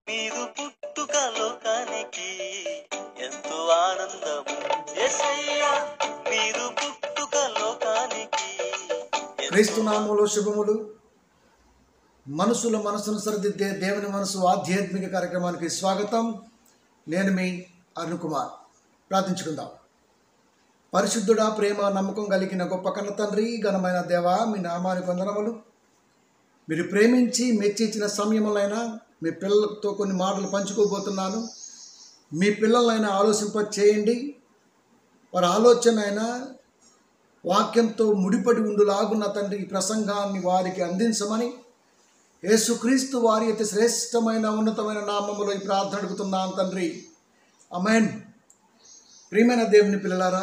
మీరు పుట్టుక లోకానికి ఎంతో ఆనందము ఎసయ్యా మీరు పుట్టుక లోకానికి ఎంతో క్రీస్తునామంలో శుభములు మనసుల మనసును సరిదిద్దే దేవుని మనసు ఆధ్యాత్మిక కార్యక్రమానికి స్వాగతం నేను మీ అరుణ్ కుమార్ ప్రార్థించుకుందాం పరిశుద్ధుడా ప్రేమ నమ్మకం కలిగిన గొప్ప కన్న తండ్రి ఘనమైన దేవ మీ నామానికి వందనములు మీరు ప్రేమించి మెచ్చిచ్చిన సమయంలోనైనా మీ పిల్లలతో కొన్ని మాటలు పంచుకోబోతున్నాను మీ పిల్లలైనా ఆలోచింప చేయండి వారి ఆలోచన అయినా వాక్యంతో ముడిపడి ఉండులాగున్న తండ్రి ఈ ప్రసంగాన్ని వారికి అందించమని యేసుక్రీస్తు వారి అతి శ్రేష్టమైన ఉన్నతమైన నామములో ఈ ప్రార్థన అడుగుతున్నాను తండ్రి అమెన్ ప్రియమైన దేవుని పిల్లలారా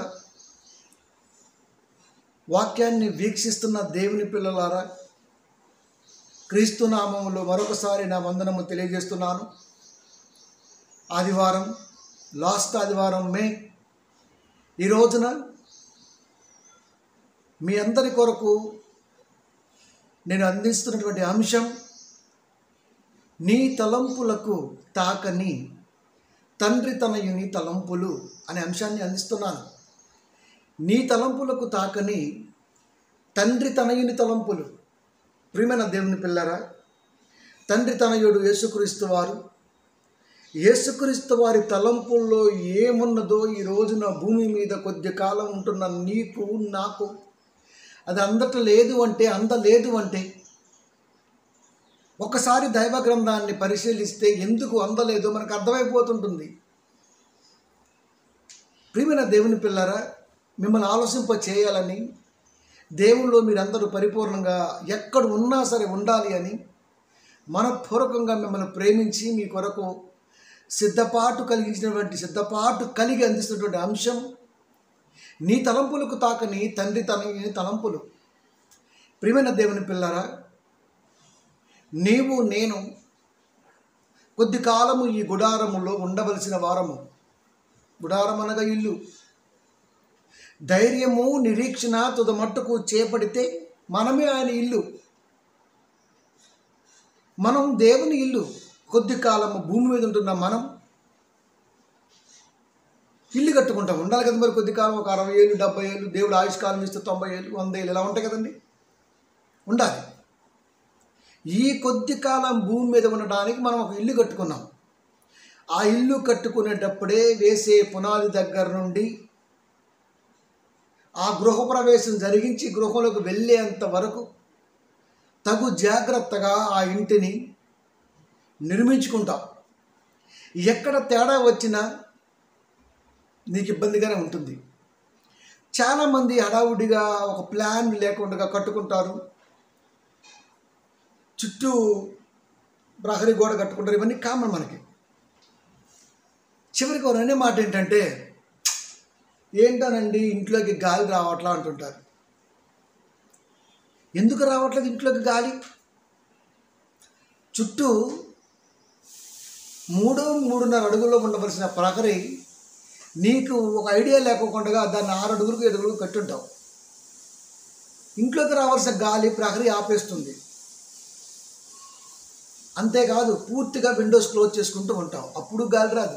వాక్యాన్ని వీక్షిస్తున్న దేవుని పిల్లలారా క్రీస్తు నామములో మరొకసారి నా వందనము తెలియజేస్తున్నాను ఆదివారం లాస్ట్ ఆదివారం మే ఈ రోజున మీ అందరి కొరకు నేను అందిస్తున్నటువంటి అంశం నీ తలంపులకు తాకని తండ్రి తనయుని తలంపులు అనే అంశాన్ని అందిస్తున్నాను నీ తలంపులకు తాకని తండ్రి తనయుని తలంపులు ప్రియమైన దేవుని పిల్లరా తండ్రి తనయుడు యేసుక్రీస్తు వారు యేసుక్రీస్తు వారి తలంపుల్లో ఏమున్నదో ఈ రోజున భూమి మీద కొద్ది కాలం ఉంటున్న నీకు నాకు అది అందట లేదు అంటే అందలేదు అంటే ఒకసారి దైవ గ్రంథాన్ని పరిశీలిస్తే ఎందుకు అందలేదో మనకు అర్థమైపోతుంటుంది ప్రియమైన దేవుని పిల్లరా మిమ్మల్ని ఆలోచింప చేయాలని దేవుల్లో మీరందరూ పరిపూర్ణంగా ఎక్కడ ఉన్నా సరే ఉండాలి అని మనపూర్వకంగా మిమ్మల్ని ప్రేమించి మీ కొరకు సిద్ధపాటు కలిగించినటువంటి సిద్ధపాటు కలిగి అందిస్తున్నటువంటి అంశం నీ తలంపులకు తాకని తండ్రి తన తలంపులు ప్రియమైన దేవుని పిల్లరా నీవు నేను కొద్ది కాలము ఈ గుడారములో ఉండవలసిన వారము గుడారం అనగా ఇల్లు ధైర్యము నిరీక్షణ తుదమట్టుకు చేపడితే మనమే ఆయన ఇల్లు మనం దేవుని ఇల్లు కొద్ది కాలము భూమి మీద ఉంటున్న మనం ఇల్లు కట్టుకుంటాం ఉండాలి కదా మరి కొద్ది కాలం ఒక అరవై ఏళ్ళు డెబ్బై ఏళ్ళు దేవుడు ఆయుష్కాలం ఇస్తే తొంభై ఏళ్ళు వంద ఏళ్ళు ఇలా ఉంటాయి కదండి ఉండాలి ఈ కొద్ది కాలం భూమి మీద ఉండడానికి మనం ఒక ఇల్లు కట్టుకున్నాం ఆ ఇల్లు కట్టుకునేటప్పుడే వేసే పునాది దగ్గర నుండి ఆ గృహప్రవేశం జరిగించి గృహంలోకి వెళ్ళేంత వరకు తగు జాగ్రత్తగా ఆ ఇంటిని నిర్మించుకుంటాం ఎక్కడ తేడా వచ్చినా నీకు ఇబ్బందిగానే ఉంటుంది చాలామంది హడావుడిగా ఒక ప్లాన్ లేకుండా కట్టుకుంటారు చుట్టూ ప్రహరీ గోడ కట్టుకుంటారు ఇవన్నీ కామన్ మనకి చివరికి ఒక అనే మాట ఏంటంటే ఏంటోనండి ఇంట్లోకి గాలి రావట్లా అంటుంటారు ఎందుకు రావట్లేదు ఇంట్లోకి గాలి చుట్టూ మూడు మూడున్నర అడుగుల్లో ఉండవలసిన ప్రహరీ నీకు ఒక ఐడియా లేకోకుండా దాన్ని ఆరు అడుగులకు ఏడు అడుగులకు కట్టుంటావు ఇంట్లోకి రావాల్సిన గాలి ప్రహరీ ఆపేస్తుంది అంతేకాదు పూర్తిగా విండోస్ క్లోజ్ చేసుకుంటూ ఉంటాం అప్పుడు గాలి రాదు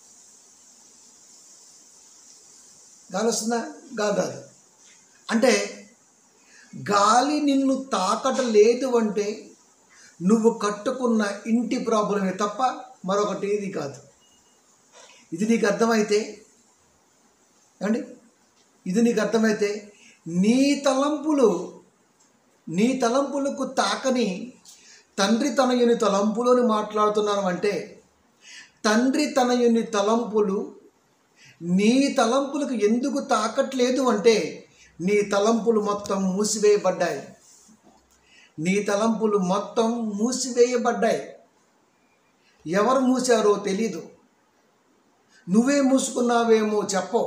గాలి వస్తుందా గాలి రాదు అంటే గాలి నిన్ను తాకట లేదు అంటే నువ్వు కట్టుకున్న ఇంటి ప్రాబ్లమే తప్ప మరొకటి ఏది కాదు ఇది నీకు అర్థమైతే ఏమండి ఇది నీకు అర్థమైతే నీ తలంపులు నీ తలంపులకు తాకని తండ్రి తనయుని తలంపులోని మాట్లాడుతున్నాను అంటే తండ్రి తనయుని తలంపులు నీ తలంపులకు ఎందుకు తాకట్లేదు అంటే నీ తలంపులు మొత్తం మూసివేయబడ్డాయి నీ తలంపులు మొత్తం మూసివేయబడ్డాయి ఎవరు మూసారో తెలీదు నువ్వే మూసుకున్నావేమో చెప్పవు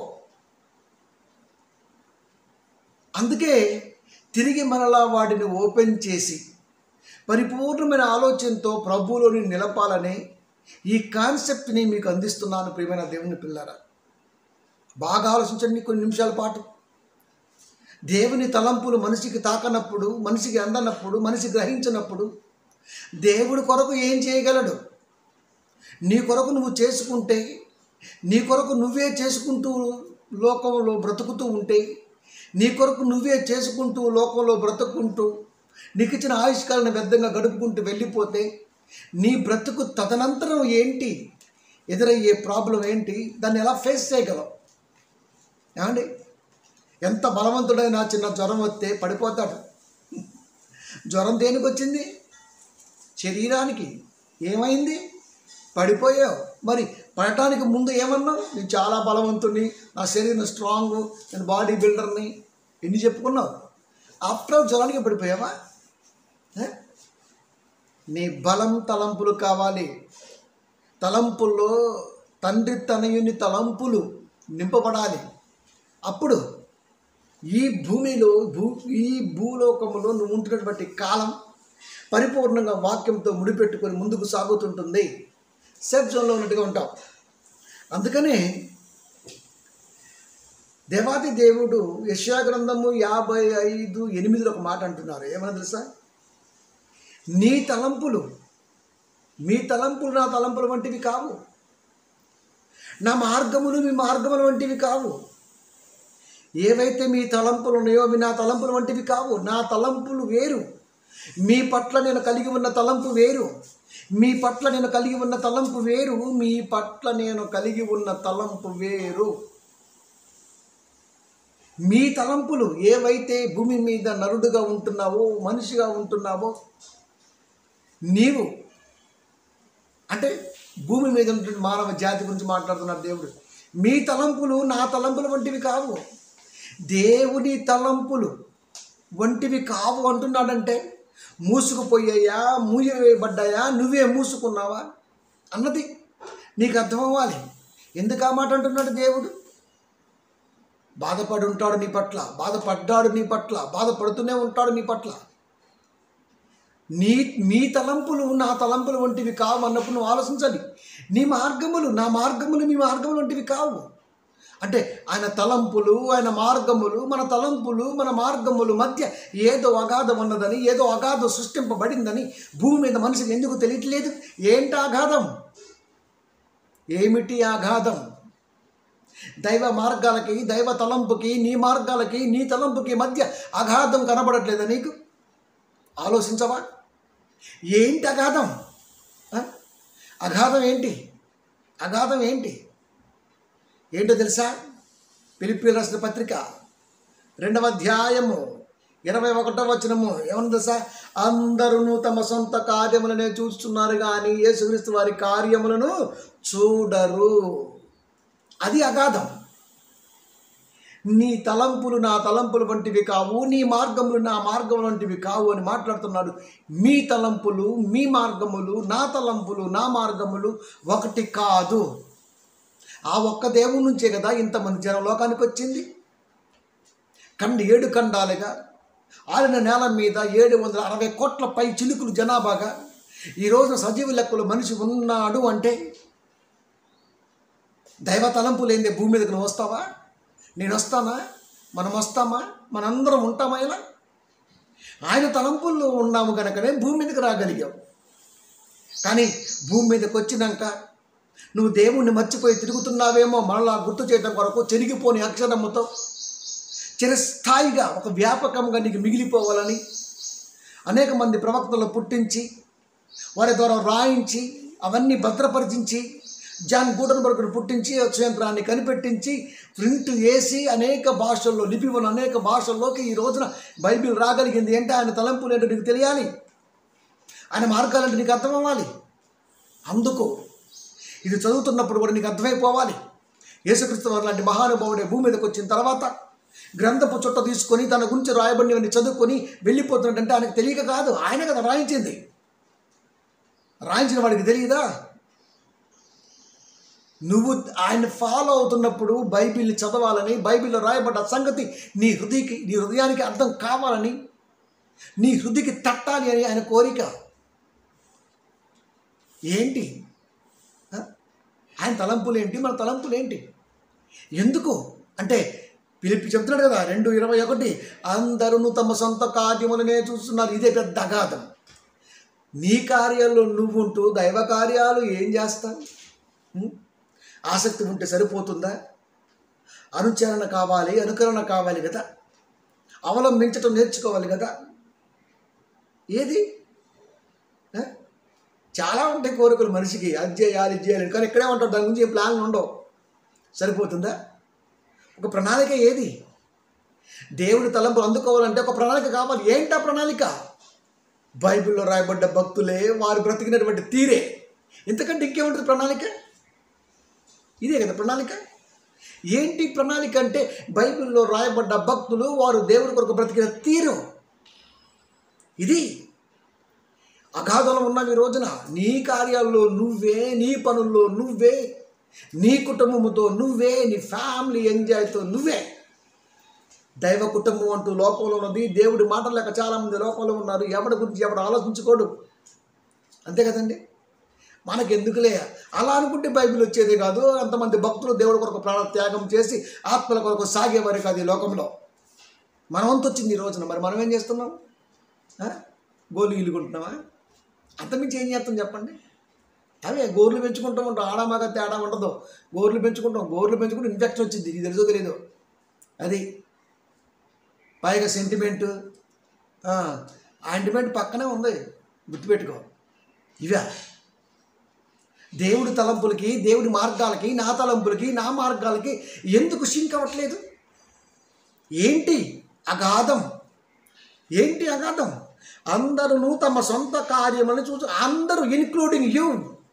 అందుకే తిరిగి మనలా వాటిని ఓపెన్ చేసి పరిపూర్ణమైన ఆలోచనతో ప్రభువులోని నిలపాలనే ఈ కాన్సెప్ట్ని మీకు అందిస్తున్నాను ప్రియమైన దేవుని పిల్లరా బాగా ఆలోచించండి కొన్ని నిమిషాల పాటు దేవుని తలంపులు మనిషికి తాకనప్పుడు మనిషికి అందనప్పుడు మనిషి గ్రహించినప్పుడు దేవుడి కొరకు ఏం చేయగలడు నీ కొరకు నువ్వు చేసుకుంటే నీ కొరకు నువ్వే చేసుకుంటూ లోకంలో బ్రతుకుతూ ఉంటే నీ కొరకు నువ్వే చేసుకుంటూ లోకంలో బ్రతుకుంటూ నీకు ఇచ్చిన ఆయుష్కాలను వ్యర్థంగా గడుపుకుంటూ వెళ్ళిపోతే నీ బ్రతుకు తదనంతరం ఏంటి ఎదురయ్యే ప్రాబ్లం ఏంటి దాన్ని ఎలా ఫేస్ చేయగలవు ఏమండి ఎంత బలవంతుడైనా చిన్న జ్వరం వస్తే పడిపోతాడు జ్వరం దేనికి వచ్చింది శరీరానికి ఏమైంది పడిపోయావు మరి పడటానికి ముందు ఏమన్నావు నేను చాలా బలవంతుడిని నా శరీరం స్ట్రాంగ్ నేను బాడీ బిల్డర్ని ఎన్ని చెప్పుకున్నావు ఆఫ్టర్ జ్వరానికి పడిపోయావా ఏ? నీ బలం తలంపులు కావాలి తలంపుల్లో తండ్రి తనయుని తలంపులు నింపబడాలి అప్పుడు ఈ భూమిలో భూ ఈ భూలోకములో నువ్వు ఉంటున్నటువంటి కాలం పరిపూర్ణంగా వాక్యంతో ముడిపెట్టుకొని ముందుకు సాగుతుంటుంది సేఫ్ జోన్లో ఉన్నట్టుగా ఉంటాం అందుకనే దేవాది దేవుడు యశ్యా గ్రంథము యాభై ఐదు ఎనిమిదిలో ఒక మాట అంటున్నారు ఏమన్నా తెలుసా నీ తలంపులు మీ తలంపులు నా తలంపుల వంటివి కావు నా మార్గములు మీ మార్గముల వంటివి కావు ఏవైతే మీ తలంపులు ఉన్నాయో అవి నా తలంపుల వంటివి కావు నా తలంపులు వేరు మీ పట్ల నేను కలిగి ఉన్న తలంపు వేరు మీ పట్ల నేను కలిగి ఉన్న తలంపు వేరు మీ పట్ల నేను కలిగి ఉన్న తలంపు వేరు మీ తలంపులు ఏవైతే భూమి మీద నరుడుగా ఉంటున్నావో మనిషిగా ఉంటున్నావో నీవు అంటే భూమి మీద ఉన్నటువంటి మానవ జాతి గురించి మాట్లాడుతున్నాడు దేవుడు మీ తలంపులు నా తలంపుల వంటివి కావు దేవుని తలంపులు వంటివి కావు అంటున్నాడంటే మూసుకుపోయాయా మూయవేయబడ్డాయా నువ్వే మూసుకున్నావా అన్నది నీకు అర్థం అవ్వాలి ఎందుకు ఆ మాట అంటున్నాడు దేవుడు బాధపడి ఉంటాడు నీ పట్ల బాధపడ్డాడు నీ పట్ల బాధపడుతూనే ఉంటాడు నీ పట్ల నీ మీ తలంపులు నా తలంపులు వంటివి కావు అన్నప్పుడు నువ్వు ఆలోచించాలి నీ మార్గములు నా మార్గములు మీ మార్గములు వంటివి కావు అంటే ఆయన తలంపులు ఆయన మార్గములు మన తలంపులు మన మార్గములు మధ్య ఏదో అగాధం ఉన్నదని ఏదో అగాధం సృష్టింపబడిందని భూమి మీద మనిషికి ఎందుకు తెలియట్లేదు ఏంటి అగాధం ఏమిటి అగాధం దైవ మార్గాలకి దైవ తలంపుకి నీ మార్గాలకి నీ తలంపుకి మధ్య అగాధం కనబడట్లేదా నీకు ఆలోచించవా ఏంటి అగాధం ఆ? అగాధం ఏంటి అగాధం ఏంటి ఏంటో తెలుసా పిలిపి రాసిన పత్రిక రెండవ అధ్యాయము ఇరవై ఒకటో వచనము ఏమన్నా తెలుసా అందరూ తమ సొంత కార్యములనే చూస్తున్నారు కానీ యేసుక్రీస్తు వారి కార్యములను చూడరు అది అగాధం నీ తలంపులు నా తలంపులు వంటివి కావు నీ మార్గములు నా మార్గములు వంటివి కావు అని మాట్లాడుతున్నాడు మీ తలంపులు మీ మార్గములు నా తలంపులు నా మార్గములు ఒకటి కాదు ఆ ఒక్క దేవుడి నుంచే కదా ఇంతమంది జనం లోకానికి వచ్చింది కండి ఏడు ఖండాలుగా ఆడిన నేల మీద ఏడు వందల అరవై కోట్ల పై చిలుకులు జనాభాగా ఈ రోజున సజీవ లెక్కలు మనిషి ఉన్నాడు అంటే దైవ తలంపు లేనిదే భూమి మీదకి నువ్వు వస్తావా నేను వస్తానా మనం వస్తామా మనందరం ఉంటామా ఇలా ఆయన తలంపుల్లో ఉన్నాము కనుకనే భూమి మీదకి రాగలిగాం కానీ భూమి మీదకి వచ్చినాక నువ్వు దేవుణ్ణి మర్చిపోయి తిరుగుతున్నావేమో మరలా గుర్తు చేయడం కొరకు చెరిగిపోని అక్షరముతో చిరస్థాయిగా ఒక వ్యాపకంగా నీకు మిగిలిపోవాలని అనేక మంది ప్రవక్తలు పుట్టించి వారి ద్వారా రాయించి అవన్నీ భద్రపరిచించి జాన్ గూటన్బర్గ్ను పుట్టించి యంత్రాన్ని కనిపెట్టించి ప్రింట్ వేసి అనేక భాషల్లో లిపి ఉన్న అనేక భాషల్లోకి ఈ రోజున బైబిల్ రాగలిగింది అంటే ఆయన తలంపులు ఏంటో నీకు తెలియాలి ఆయన మార్గాలంటే నీకు అర్థం అవ్వాలి అందుకు ఇది చదువుతున్నప్పుడు కూడా నీకు అర్థమైపోవాలి యేసుక్రీస్తు వారు లాంటి మహానుభావుడే భూమి మీదకి వచ్చిన తర్వాత గ్రంథపు చుట్ట తీసుకొని తన గురించి రాయబడినవన్నీ చదువుకొని వెళ్ళిపోతున్నట్టంటే ఆయనకు తెలియక కాదు ఆయన కదా రాయించింది రాయించిన వాడికి తెలియదా నువ్వు ఆయన ఫాలో అవుతున్నప్పుడు బైబిల్ని చదవాలని బైబిల్లో రాయబడ్డ సంగతి నీ హృదయకి నీ హృదయానికి అర్థం కావాలని నీ హృదయకి తట్టాలి అని ఆయన కోరిక ఏంటి ఆ? ఆయన తలంపులు ఏంటి మన తలంపులు ఏంటి ఎందుకు అంటే పిలిపి చెప్తున్నాడు కదా రెండు ఇరవై ఒకటి అందరూ తమ సొంత కార్యములనే చూస్తున్నారు ఇదే పెద్ద అగాధం నీ కార్యాల్లో నువ్వు ఉంటూ దైవ కార్యాలు ఏం చేస్తావు ఉం? ఆసక్తి ఉంటే సరిపోతుందా అనుచరణ కావాలి అనుకరణ కావాలి కదా అవలంబించటం నేర్చుకోవాలి కదా ఏది ఆ? చాలా ఉంటాయి కోరికలు మనిషికి అది చేయాలి ఇది చేయాలి కానీ ఇక్కడే ఉంటాడు దాని గురించి ఏ ప్లాన్లు ఉండవు సరిపోతుందా ఒక ప్రణాళిక ఏది దేవుడి తలంపులు అందుకోవాలంటే ఒక ప్రణాళిక కావాలి ఏంటా ప్రణాళిక బైబిల్లో రాయబడ్డ భక్తులే వారు బ్రతికినటువంటి తీరే ఇంతకంటే ఇంకేముంటుంది ప్రణాళిక ఇదే కదా ప్రణాళిక ఏంటి ప్రణాళిక అంటే బైబిల్లో రాయబడ్డ భక్తులు వారు దేవుడి కొరకు బ్రతికిన తీరు ఇది అగాధంలో ఉన్నవి ఈ రోజున నీ కార్యాల్లో నువ్వే నీ పనుల్లో నువ్వే నీ కుటుంబముతో నువ్వే నీ ఫ్యామిలీ ఎంజాయ్తో నువ్వే దైవ కుటుంబం అంటూ లోకంలో ఉన్నది దేవుడి మాటలు లేక చాలామంది లోకంలో ఉన్నారు ఎవడి గురించి ఎవడు ఆలోచించుకోడు అంతే కదండి మనకి ఎందుకులే అలా అనుకుంటే బైబిల్ వచ్చేదే కాదు అంతమంది భక్తులు దేవుడి కొరకు ప్రాణ త్యాగం చేసి ఆత్మల కొరకు సాగేవారు కాదు ఈ లోకంలో మన వంతు వచ్చింది ఈ రోజున మరి మనం ఏం చేస్తున్నాం ఆ? గోలు ఇల్లుకుంటున్నామా అంతమించి ఏం చేస్తాం చెప్పండి అవే గోర్లు పెంచుకుంటూ ఉంటాం ఆడ మగ తేడా ఉండదు గోర్లు పెంచుకుంటాం గోర్లు పెంచుకుంటే ఇన్ఫెక్షన్ వచ్చింది ఇది తెలుసో తెలియదు అది పైగా సెంటిమెంట్ ఆయింట్మెంట్ పక్కనే ఉంది గుర్తుపెట్టుకో ఇవే దేవుడి తలంపులకి దేవుడి మార్గాలకి నా తలంపులకి నా మార్గాలకి ఎందుకు సింక్ అవ్వట్లేదు ఏంటి అగాధం ఏంటి అగాధం అందరూ తమ సొంత కార్యమని చూసి అందరూ ఇన్క్లూడింగ్ యూ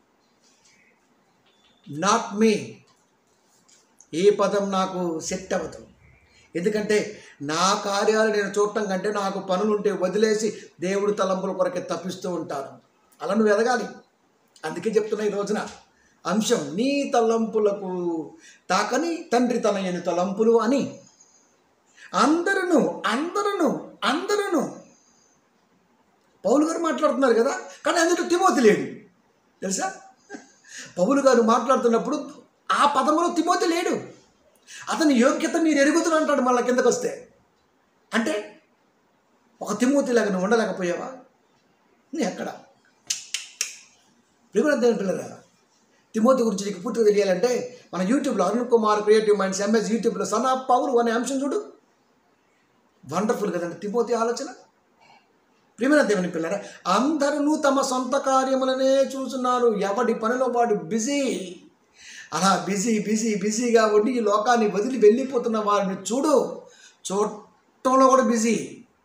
నాట్ మీ ఏ పదం నాకు సెట్ అవ్వదు ఎందుకంటే నా కార్యాలు నేను చూడటం కంటే నాకు పనులుంటే వదిలేసి దేవుడి తలంపుల కొరకే తప్పిస్తూ ఉంటాను అలా నువ్వు ఎదగాలి అందుకే చెప్తున్నా ఈ రోజున అంశం నీ తలంపులకు తాకని తండ్రి తనయని తలంపులు అని అందరూ అందరూ అందరూ పౌలు గారు మాట్లాడుతున్నారు కదా కానీ అందులో తిమోతి లేడు తెలుసా పౌలు గారు మాట్లాడుతున్నప్పుడు ఆ పదములో తిమోతి లేడు అతని యోగ్యత మీరు ఎరుగుతున్నా అంటాడు మళ్ళీ కిందకు వస్తే అంటే ఒక తిమోతి లాగా నువ్వు ఉండలేకపోయావా నీ ఎక్కడ ప్రిగుణ దేవుని పిల్లరా తిమోతి గురించి నీకు పూర్తిగా తెలియాలంటే మన యూట్యూబ్లో Arun Kumar creative minds MS యూట్యూబ్లో సన్ ఆఫ్ పవర్ అనే అంశం చూడు వండర్ఫుల్ కదండి తిమోతి ఆలోచన ప్రియమైన దేవుని పిల్లరా అందరూ తమ సొంత కార్యములనే చూస్తున్నారు ఎవడి పనిలో వాడు బిజీ అలా బిజీ బిజీ బిజీగా ఉండి ఈ లోకాన్ని వదిలి వెళ్ళిపోతున్న వారిని చూడు చూడటంలో కూడా బిజీ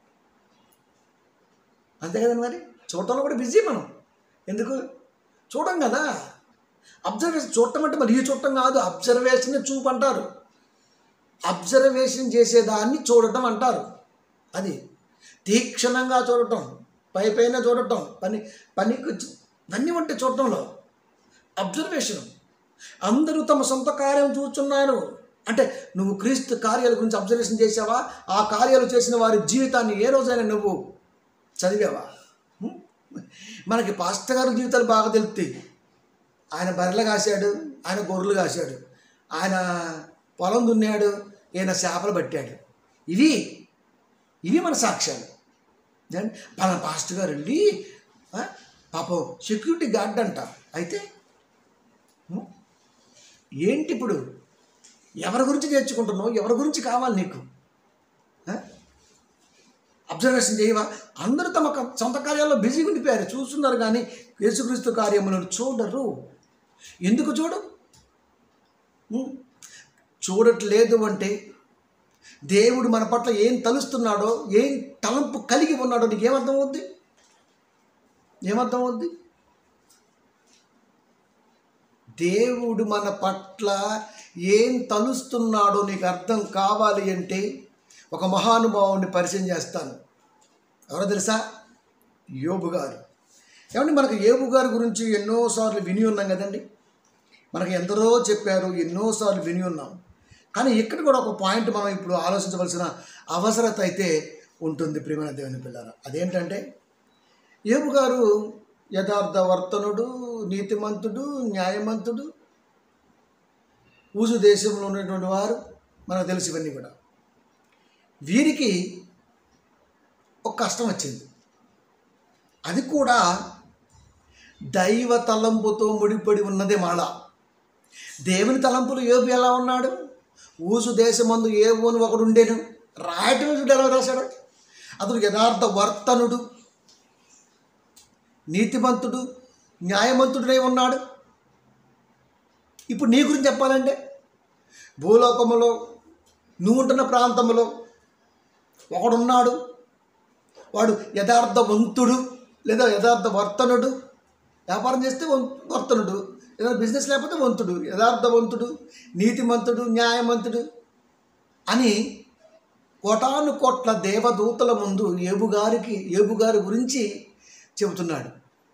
అంతే కదండి మరి చూడటంలో కూడా బిజీ మనం ఎందుకు చూడం కదా అబ్జర్వేషన్ చూడటం అంటే మరి ఈ చూడటం కాదు అబ్జర్వేషన్ చూపు అంటారు అబ్జర్వేషన్ చేసేదాన్ని చూడటం అంటారు అది తీక్షణంగా చూడటం పై పైన చూడటం పని పనికి అన్నీ ఉంటే చూడటంలో అబ్జర్వేషన్ అందరూ తమ సొంత కార్యం చూస్తున్నారు అంటే నువ్వు క్రీస్తు కార్యాల గురించి అబ్జర్వేషన్ చేసావా ఆ కార్యాలు చేసిన వారి జీవితాన్ని ఏ రోజైనా నువ్వు చదివావా హ్మ్? మనకి పాస్టర్ గారి జీవితాలు బాగా తెలుస్తాయి ఆయన బర్రెలు కాశాడు ఆయన గొర్రెలు కాశాడు ఆయన పొలం దున్నాడు ఈయన చేపలు పట్టాడు ఇవి ఇవి మన సాక్ష్యాలు దాన్ని పలానా పాస్టర్ గారు వెళ్ళి ఆ, పాపం సెక్యూరిటీ గార్డ్ అంట అయితే ఉం? ఏంటి ఇప్పుడు ఎవరి గురించి నేర్చుకుంటున్నావు ఎవరి గురించి కావాలి నీకు ఆ? అబ్జర్వేషన్ చేయవా అందరూ తమ క- సొంత కార్యాల్లో బిజీగా ఉండిపోయారు చూస్తున్నారు కానీ యేసుక్రీస్తు కార్యములను చూడరు ఎందుకు చూడు ఉం? చూడట్లేదు అంటే దేవుడు మన పట్ల ఏం తలుస్తున్నాడో ఏం తలంపు కలిగి ఉన్నాడో నీకు ఏమర్థం అవుద్ది ఏమర్థం అవుద్ది దేవుడు మన పట్ల ఏం తలుస్తున్నాడో నీకు అర్థం కావాలి అంటే ఒక మహానుభావుని పరిచయం చేస్తాను ఎవరో తెలుసా యోబు గారు ఏమండి మనకు యోబు గారి గురించి ఎన్నోసార్లు విని ఉన్నాం కదండి మనకు ఎందరో చెప్పారు ఎన్నోసార్లు విని ఉన్నాం కానీ ఇక్కడ కూడా ఒక పాయింట్ మనం ఇప్పుడు ఆలోచించవలసిన అవసరత అయితే ఉంటుంది ప్రియమైన దేవుని పిల్లల అదేంటంటే ఏబు గారు యథార్థ వర్తనుడు నీతిమంతుడు న్యాయమంతుడు ఊజు దేశంలో ఉన్నటువంటి వారు మనకు తెలుసు ఇవన్నీ కూడా వీరికి ఒక కష్టం వచ్చింది అది కూడా దైవ తలంపుతో ముడిపడి ఉన్నదే మాల దేవుని తలంపులు ఏబు ఎలా ఉన్నాడు ఊసు దేశమందు ఏబోను ఒకడు ఉండేను రాయటం చూడు ఎలా రాశాడు అతడు యథార్థ వర్తనుడు నీతిమంతుడు న్యాయమంతుడై ఉన్నాడు ఇప్పుడు నీ గురించి చెప్పాలంటే భూలోకములో నువ్వు ఉంటున్న ప్రాంతంలో ఒకడున్నాడు వాడు యథార్థవంతుడు లేదా యథార్థ వర్తనుడు వ్యాపారం చేస్తే వం- వర్తనుడు ఏదైనా బిజినెస్ లేకపోతే వంతుడు యథార్థవంతుడు నీతిమంతుడు న్యాయవంతుడు అని కోటాను కోట్ల దేవదూతల ముందు ఏబుగారికి ఏబుగారి గురించి చెబుతున్నాడు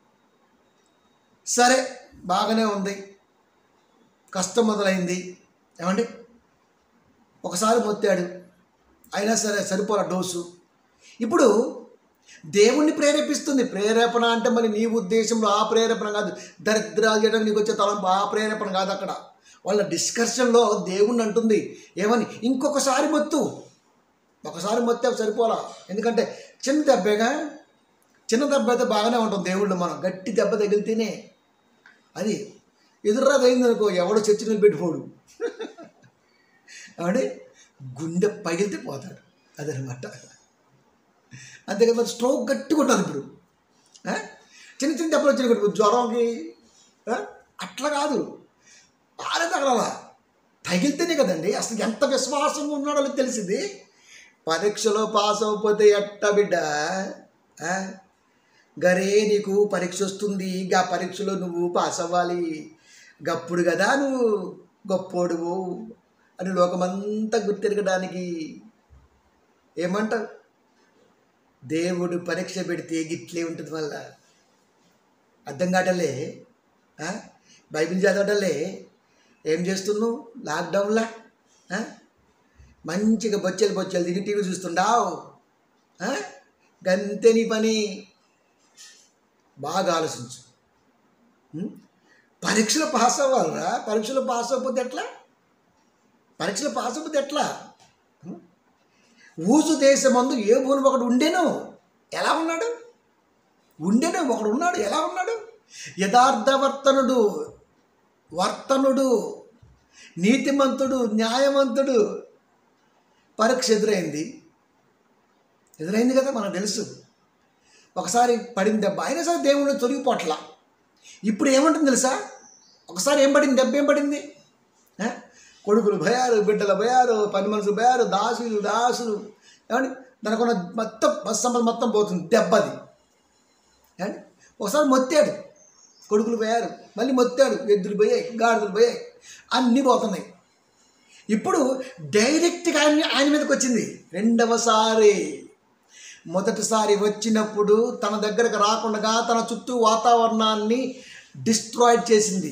సరే బాగానే ఉంది కష్టం మొదలైంది ఏమండి ఒకసారి మొత్తాడు అయినా సరే సరిపోల డోసు ఇప్పుడు దేవుణ్ణి ప్రేరేపిస్తుంది ప్రేరేపణ అంటే మరి నీ ఉద్దేశంలో ఆ ప్రేరేపణ కాదు దరిద్రాలు చేయడానికి నీకు వచ్చే తలంపు ఆ ప్రేరేపణ కాదు అక్కడ వాళ్ళ డిస్కషన్లో దేవుణ్ణి అంటుంది ఏమని ఇంకొకసారి మొత్తు ఒకసారి మొత్తే సరిపోలా ఎందుకంటే చిన్న దెబ్బేగా చిన్న దెబ్బ అయితే బాగానే ఉంటుంది దేవుళ్ళు మనం గట్టి దెబ్బ తగిలితేనే అది ఎదురురాదు అయింది అనుకో ఎవడో చర్చి నిలబెట్టిపోడు ఏమండి గుండె పగిలితే పోతాడు అదనమాట అంతే కదా మరి స్ట్రోక్ గట్టిగా ఉంటుంది ఇప్పుడు ఆ? చిన్న చిన్న దెబ్బలు వచ్చినాయి ఇప్పుడు జ్వరంకి ఆ? అట్లా కాదు బాగా తగలాల తగిలితేనే కదండి అసలు ఎంత విశ్వాసంగా ఉన్నాడో వాళ్ళకి తెలిసింది పరీక్షలో పాస్ అవ్వకపోతే ఎట్ట బిడ్డ ఆ? గరే నీకు పరీక్ష వస్తుంది గా పరీక్షలో నువ్వు పాస్ అవ్వాలి గప్పుడు కదా నువ్వు గొప్పోడువు అని లోకమంతా గుర్తెరగడానికి ఏమంటావు దేవుడు పరీక్ష పెడితే గిట్లే ఉంటుంది మళ్ళా అర్థం కావటలే ఆ? బైబిల్ చదవటలే ఏం చేస్తున్నావు లాక్డౌన్లా ఆ? మంచిగా బొచ్చెలు బొచ్చెలు తిని టీవీ చూస్తుండావు ఆ? గంతే నీ పని బాగా ఆలోచించు ఉం? పరీక్షలో పాస్ అవ్వాలరా పరీక్షలో పాస్ అవ్వకపోతే ఎట్లా పరీక్షలో పాస్ అవ్వకపోతే ఎట్లా ఉం? ఊసు దేశమందు ఏ భూమి ఒకడు ఉండేను ఎలా ఉన్నాడు ఉండేను ఒకడు ఉన్నాడు ఎలా ఉన్నాడు యథార్థవర్తనుడు వర్తనుడు నీతిమంతుడు న్యాయవంతుడు పరీక్ష ఎదురైంది ఎదురైంది కదా మనకు తెలుసు ఒకసారి పడింది దెబ్బ అయినా సరే దేవుడు తొలగిపోట్ల ఇప్పుడు ఏమంటుంది తెలుసా ఒకసారి ఏం పడింది దెబ్బ ఏం పడింది ఆ? కొడుకులు భయారు బిడ్డల భయారు పని మనుషులు భయారు దాసులు దాసులు ఏమండి దానికున్న మొత్తం బస్ సంపద మొత్తం పోతుంది దెబ్బది ఏమండి ఒకసారి మొత్తాడు కొడుకులు పోయారు మళ్ళీ మొత్తాడు ఎద్దులు పోయాయి గాడిదలు పోయాయి అన్నీ పోతున్నాయి ఇప్పుడు డైరెక్ట్గా ఆయన ఆయన మీదకి వచ్చింది రెండవసారి మొదటిసారి వచ్చినప్పుడు తన దగ్గరకు రాకుండా తన చుట్టూ వాతావరణాన్ని డిస్ట్రాయిడ్ చేసింది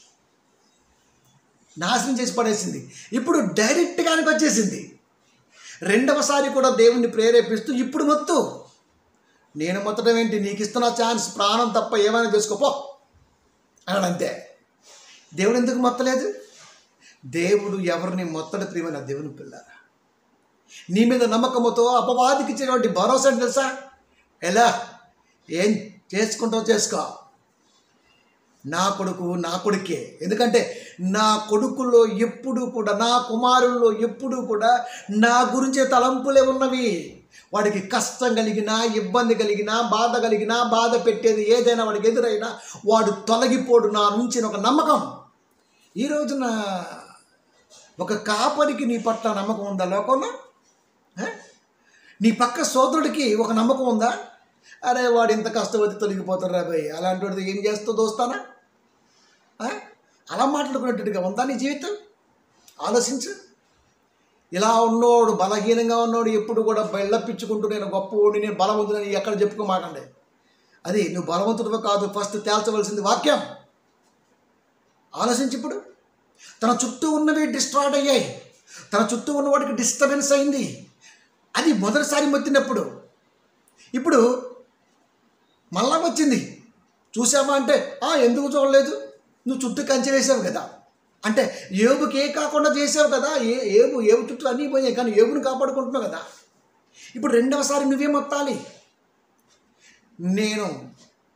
నాశనం చేసి పడేసింది ఇప్పుడు డైరెక్ట్గా ఆయనకు వచ్చేసింది రెండవసారి కూడా దేవుణ్ణి ప్రేరేపిస్తూ ఇప్పుడు మొత్తు నేను మొత్తడం ఏంటి నీకు ఇస్తున్న ఛాన్స్ ప్రాణం తప్ప ఏమైనా చేసుకోపో అన్నాడు అంతే దేవుడు ఎందుకు మొత్తలేదు దేవుడు ఎవరిని మొత్తడు ప్రియమైన దేవుని పిల్లారా నీ మీద నమ్మకముతో అపవాదికి ఇచ్చినటువంటి భరోసా ఏంటి తెలుసా ఎలా ఏం చేసుకుంటావు చేసుకో నా కొడుకు నా కొడుకే ఎందుకంటే నా కొడుకులో ఎప్పుడు కూడా నా కుమారుల్లో ఎప్పుడు కూడా నా గురించే తలంపులే ఉన్నవి వాడికి కష్టం కలిగినా ఇబ్బంది కలిగినా బాధ కలిగినా బాధ పెట్టేది ఏదైనా వాడికి ఎదురైనా వాడు తొలగిపోడు నా నుంచి అని ఒక నమ్మకం ఈ రోజున ఒక కాపరికి నీ పట్ల నమ్మకం ఉందా లోకంలో ఆ? నీ పక్క సోదరుడికి ఒక నమ్మకం ఉందా అరే వాడు ఇంత కష్టపడి తొలగిపోతారు రాబాయ్ అలాంటి వాడితో ఏం చేస్తావు దోస్తానా ఆ? అలా మాట్లాడుకునేటట్టుగా ఉందా నీ జీవితం ఆలోచించు ఇలా ఉన్నోడు బలహీనంగా ఉన్నోడు ఎప్పుడు కూడా బెళ్ళప్పించుకుంటూ నేను గొప్పవాడిని నేను బలవంతుడని ఎక్కడ చెప్పుకోమాకండి అది నువ్వు బలవంతుడివో కాదు ఫస్ట్ తేల్చవలసింది వాక్యం ఆలోచించి ఇప్పుడు తన చుట్టూ ఉన్నవి డిస్ట్రాయిడ్ అయ్యాయి తన చుట్టూ ఉన్న వాడికి డిస్టర్బెన్స్ అయింది అది మొదటిసారి మొత్తినప్పుడు ఇప్పుడు మళ్ళా వచ్చింది చూసావా అంటే "ఆ, ఎందుకు చూడలేదు నువ్వు చుట్టూ కంచె వేసావు కదా అంటే ఏబుకి ఏ కాకుండా చేసావు కదా ఏ ఏబు ఏబు చుట్టూ అన్నీ పోయాయి కానీ ఏబుని కాపాడుకుంటున్నావు కదా ఇప్పుడు రెండవసారి నువ్వే మొత్తాలి నేను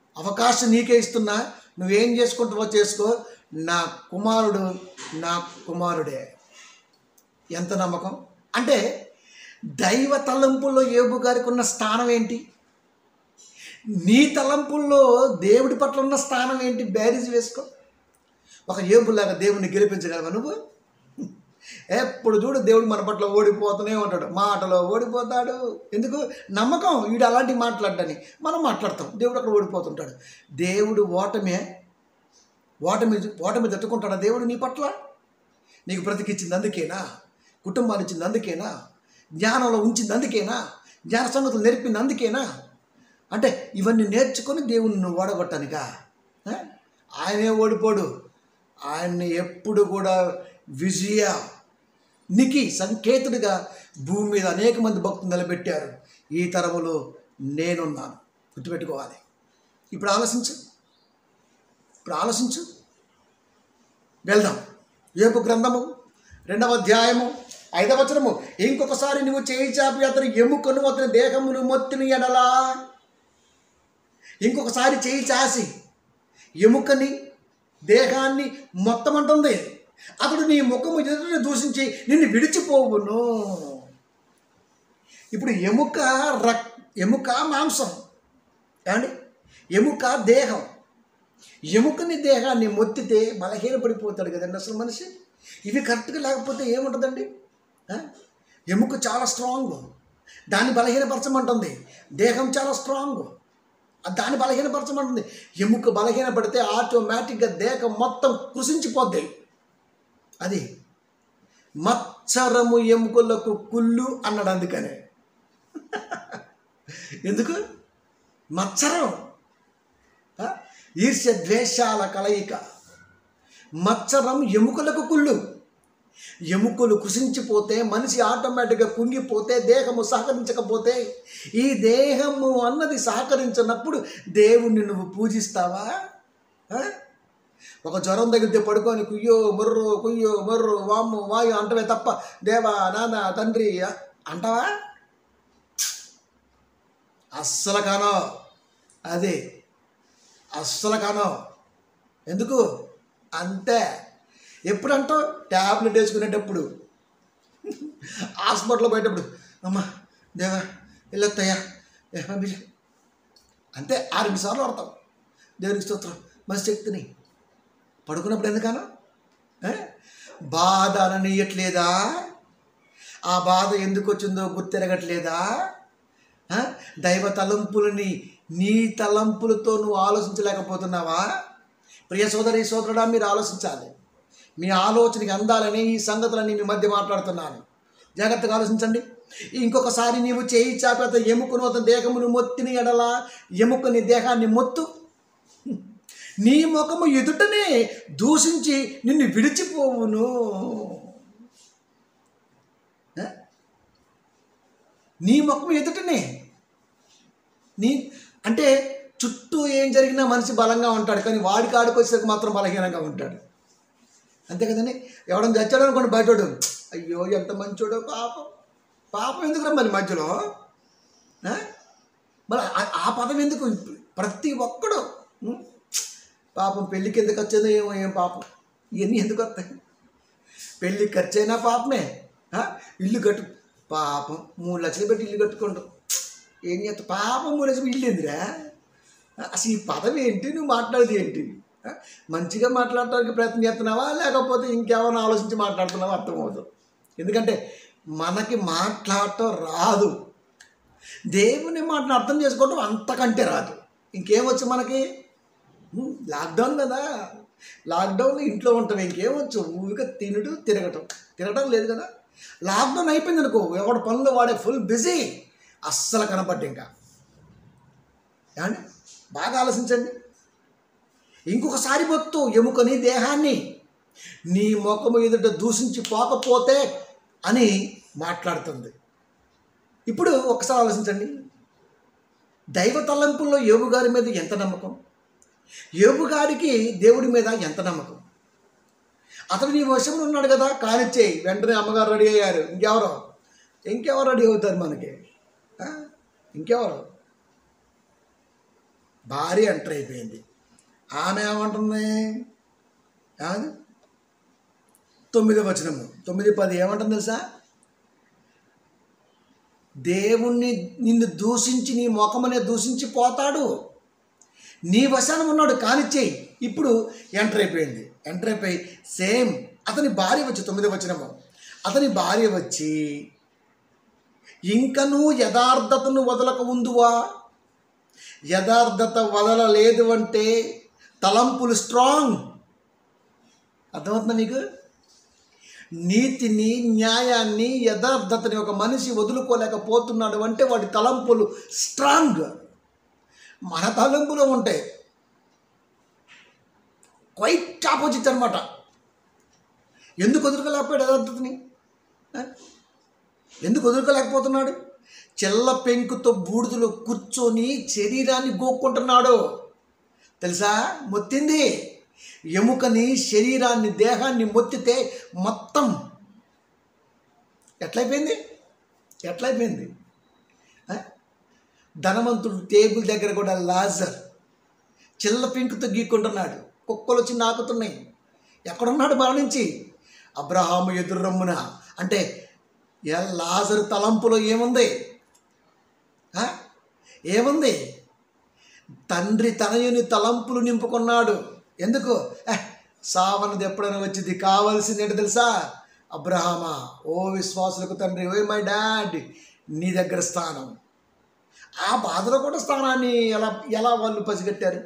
అవకాశం నీకే ఇస్తున్నా నువ్వేం చేసుకుంటావో చేసుకో నా కుమారుడు నా కుమారుడే ఎంత నమ్మకం అంటే దైవ తలంపుల్లో ఏబు గారికి ఉన్న స్థానం ఏంటి నీ తలంపుల్లో దేవుడి పట్ల ఉన్న స్థానం ఏంటి బ్యారేజ్ వేసుకో ఒక ఏబులాగా దేవుడిని గెలిపించగలవా నువ్వు ఎప్పుడు చూడు దేవుడు మన పట్ల ఓడిపోతూనే ఉంటాడు మాటలో ఓడిపోతాడు ఎందుకు నమ్మకం వీడు అలాంటి మాట్లాడని మనం మాట్లాడతాం దేవుడు అక్కడ ఓడిపోతుంటాడు దేవుడు ఓటమే ఓటమి ఓటమి తట్టుకుంటాడా దేవుడు నీ పట్ల నీకు బ్రతికిచ్చింది అందుకేనా కుటుంబాన్ని ఇచ్చింది అందుకేనా జ్ఞానంలో ఉంచింది అందుకేనా జ్ఞాన సంగతులు నేర్పింది అందుకేనా అంటే ఇవన్నీ నేర్చుకొని దేవుని నువ్వు ఓడగొట్టానికా ఆ? ఆయనే ఓడిపోడు ఆయన్ని ఎప్పుడు కూడా విజయ నికి సంకేతుడిగా భూమి మీద అనేక మంది భక్తులు నిలబెట్టారు ఈ తరములో నేనున్నాను గుర్తుపెట్టుకోవాలి ఇప్పుడు ఆలోచించు ఇప్పుడు ఆలోచించు వెళ్దాం ఏపు గ్రంథము రెండవ అధ్యాయము ఐదవ వచనము ఇంకొకసారి నువ్వు చేయి చాపి అతని ఎముకను అతని దేహమును మొత్తిని ఎడలా ఇంకొకసారి చేయి చాసి ఎముకని దేహాన్ని మొత్తం అంటుంది అతడు నీ ముఖము ఎదుట దూషించి నిన్ను విడిచిపోవును ఇప్పుడు ఎముక రక్ ఎముక మాంసం ఏమండి ఎముక దేహం ఎముకని దేహాన్ని మొత్తితే బలహీనపడిపోతాడు కదండి అసలు మనిషి ఇవి కరెక్ట్గా లేకపోతే ఏముంటుందండి ఆ? ఎముక చాలా స్ట్రాంగ్ దాన్ని బలహీనపరచమంటుంది దేహం చాలా స్ట్రాంగ్ ఆ దాన్ని బలహీనపరచమంటుంది ఎముక బలహీనపడితే ఆటోమేటిక్గా దేహం మొత్తం కృషించిపోద్ది అది మత్సరము ఎముకలకు కుళ్ళు అన్నాడు అందుకనే ఎందుకు మత్సరం ఆ? ఈర్ష్య ద్వేషాల కలయిక మత్సరం ఎముకలకు కుళ్ళు ఎముకలు కుసించిపోతే మనిషి ఆటోమేటిక్గా కుంగిపోతే దేహము సహకరించకపోతే ఈ దేహము అన్నది సహకరించినప్పుడు దేవుణ్ణి నువ్వు పూజిస్తావా ఆ? ఒక జ్వరం తగిలితే పడుకొని కుయ్యో ముర్రు కుయ్యో ముర్రు వామ్ము వాయు అంటవే తప్ప దేవా నాన్న తండ్రి ఆ, అంటావా అస్సలు కానో అదే అస్సలు కానో ఎందుకు అంతే ఎప్పుడంటావు ట్యాబ్లెట్ వేసుకునేటప్పుడు హాస్పిటల్లో పోయేటప్పుడు అమ్మా దేవా వెళ్ళొత్తయ్యా ఏ పంపించ అంతే ఆరు సార్లు ఆడతాం దేవునికి స్తోత్రం మంచి శక్తిని పడుకున్నప్పుడు ఎందుకనో ఏ? బాధ అననీయట్లేదా ఆ బాధ ఎందుకు వచ్చిందో గుర్తెరగట్లేదా ఆ? దైవ తలంపులని నీ తలంపులతో నువ్వు ఆలోచించలేకపోతున్నావా ప్రియ సోదరి సోదరుడా మీరు ఆలోచించాలి మీ ఆలోచనకి అందాలని ఈ సంగతులన్నీ మీ మధ్య మాట్లాడుతున్నాను జాగ్రత్తగా ఆలోచించండి ఇంకొకసారి నీవు చేయి చాపి అతని ఎముకను అతని దేహమును మొత్తిని ఎడల ఎముకని దేహాన్ని మొత్తు నీ ముఖము ఎదుటనే దూషించి నిన్ను విడిచిపోవును ఆ? నీ ముఖం ఎదుటనే నీ అంటే చుట్టూ ఏం జరిగినా మనిషి బలంగా ఉంటాడు కానీ వాడికి ఆడికి వచ్చేసరికి మాత్రం బలహీనంగా ఉంటాడు అంతే కదండి ఎవడన్నా చచ్చాడు అనుకోండి బయటోడు అయ్యో ఎంత మంచోడో పాపం పాపం ఎందుకు రమ్మని మధ్యలో ఆ? మరి ఆ- ఆ పదం ఎందుకు ప్రతి ఒక్కడు ఉం? పాపం పెళ్ళికి ఎందుకు వచ్చేదో ఏమో ఏం పాపం ఇవన్నీ ఎందుకు వస్తాయి పెళ్ళి ఖర్చు అయినా పాపమే ఆ? ఇల్లు కట్టు పాపం మూడు లక్షలు పెట్టి ఇల్లు కట్టుకుంటాం ఏం చేస్తా పాపం మూడు లక్షలు ఇల్లు ఏందిరా అసలు ఈ పదం ఏంటి నువ్వు మాట్లాడేది ఏంటి ఆ? మంచిగా మాట్లాడటానికి ప్రయత్నం చేస్తున్నావా లేకపోతే ఇంకేమైనా ఆలోచించి మాట్లాడుతున్నావా అర్థమవుతుంది ఎందుకంటే మనకి మాట్లాడటం రాదు దేవుని మాటను అర్థం చేసుకోవటం అంతకంటే రాదు ఇంకేమొచ్చు మనకి ఉమ్, లాక్డౌన్ కదా లాక్డౌన్లో ఇంట్లో ఉంటాం ఇంకేమొచ్చు ఊరిక తినడం తిరగటం తిరగటం లేదు కదా లాక్డౌన్ అయిపోయింది అనుకో ఎవడు పనులు వాడే ఫుల్ బిజీ అస్సలు కనపడ్డ ఇంకా ఏమండి బాగా ఆలోచించండి ఇంకొకసారి పొత్తు ఎముకని దేహాన్ని నీ ముఖము ఎదుట దూషించి పోకపోతే అని మాట్లాడుతుంది ఇప్పుడు ఒకసారి ఆలోచించండి దైవ తలంపుల్లో యోగు గారి మీద ఎంత నమ్మకం యోగు గారికి దేవుడి మీద ఎంత నమ్మకం అతను నీ వశంలో ఉన్నాడు కదా కానిచ్చేయి వెంటనే అమ్మగారు రెడీ అయ్యారు ఇంకెవరో ఇంకెవరు రెడీ అవుతారు మనకి ఆ? ఇంకెవరు భార్య ఎంటర్ అయిపోయింది ఆమె ఏమంటుంది ఏమంది తొమ్మిది వచనము తొమ్మిది పది ఏమంటుంది తెలుసా దేవుణ్ణి నిన్ను దూషించి నీ ముఖమనే దూషించి పోతాడు నీ వశానం ఉన్నాడు కానిచ్చేయి ఇప్పుడు ఎంటర్ అయిపోయింది ఎంటర్ అయిపోయి సేమ్ అతని భార్య వచ్చి తొమ్మిది వచ్చినము అతని భార్య వచ్చి ఇంకనూ యథార్థతను వదలక ఉందువా యథార్థత వదలలేదు అంటే తలంపులు స్ట్రాంగ్ అర్థమవుతుందా మీకు నీతిని న్యాయాన్ని యథార్థతని ఒక మనిషి వదులుకోలేకపోతున్నాడు అంటే వాడి తలంపులు స్ట్రాంగ్ మన తలంపులో ఉంటాయి క్వైట్ ఆపోజిట్ అనమాట ఎందుకు వదులుకోలేకపోయాడు యథార్థతని ఆ? ఎందుకు వదులుకోలేకపోతున్నాడు చెల్ల పెంకుతో బూడిదలో కూర్చొని శరీరాన్ని గోక్కుంటున్నాడు తెలుసా మొత్తింది ఎముకని శరీరాన్ని దేహాన్ని మొత్తితే మొత్తం ఎట్లయిపోయింది ఎట్లయిపోయింది ఆ? ధనవంతుడు టేబుల్ దగ్గర కూడా లాజర్ చిల్ల పింకుతో గీక్కుంటున్నాడు కుక్కలు వచ్చి నాకుతున్నాయి ఎక్కడున్నాడు మరణించి అబ్రహాము ఎదురు రమ్మున అంటే ఎ లాజరు తలంపులో ఏముంది ఆ? ఏముంది తండ్రి తనయుని తలంపులు నింపుకున్నాడు ఎందుకు "Eh, సావన్నది ఎప్పుడైనా వచ్చింది కావాల్సింది ఏంటి తెలుసా అబ్రహామా ఓ విశ్వాసులకు తండ్రి ఓ మై డాడ్ నీ దగ్గర స్థానం ఆ బాధలో కూడా స్థానాన్ని ఎలా ఎలా వాళ్ళు పసిగట్టారు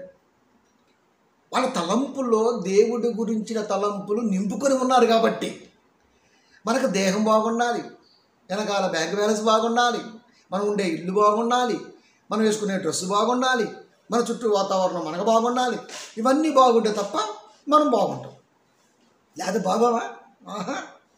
వాళ్ళ తలంపుల్లో దేవుడి గురించిన తలంపులు నింపుకొని ఉన్నారు కాబట్టి మనకు దేహం బాగుండాలి వెనకాల బ్యాంక్ బ్యాలెన్స్ బాగుండాలి మనం ఉండే ఇల్లు బాగుండాలి మనం వేసుకునే డ్రెస్ బాగుండాలి మన చుట్టూ వాతావరణం మనకు బాగుండాలి ఇవన్నీ బాగుంటే తప్ప మనం బాగుంటాం లేదా బాగోవా ఆహా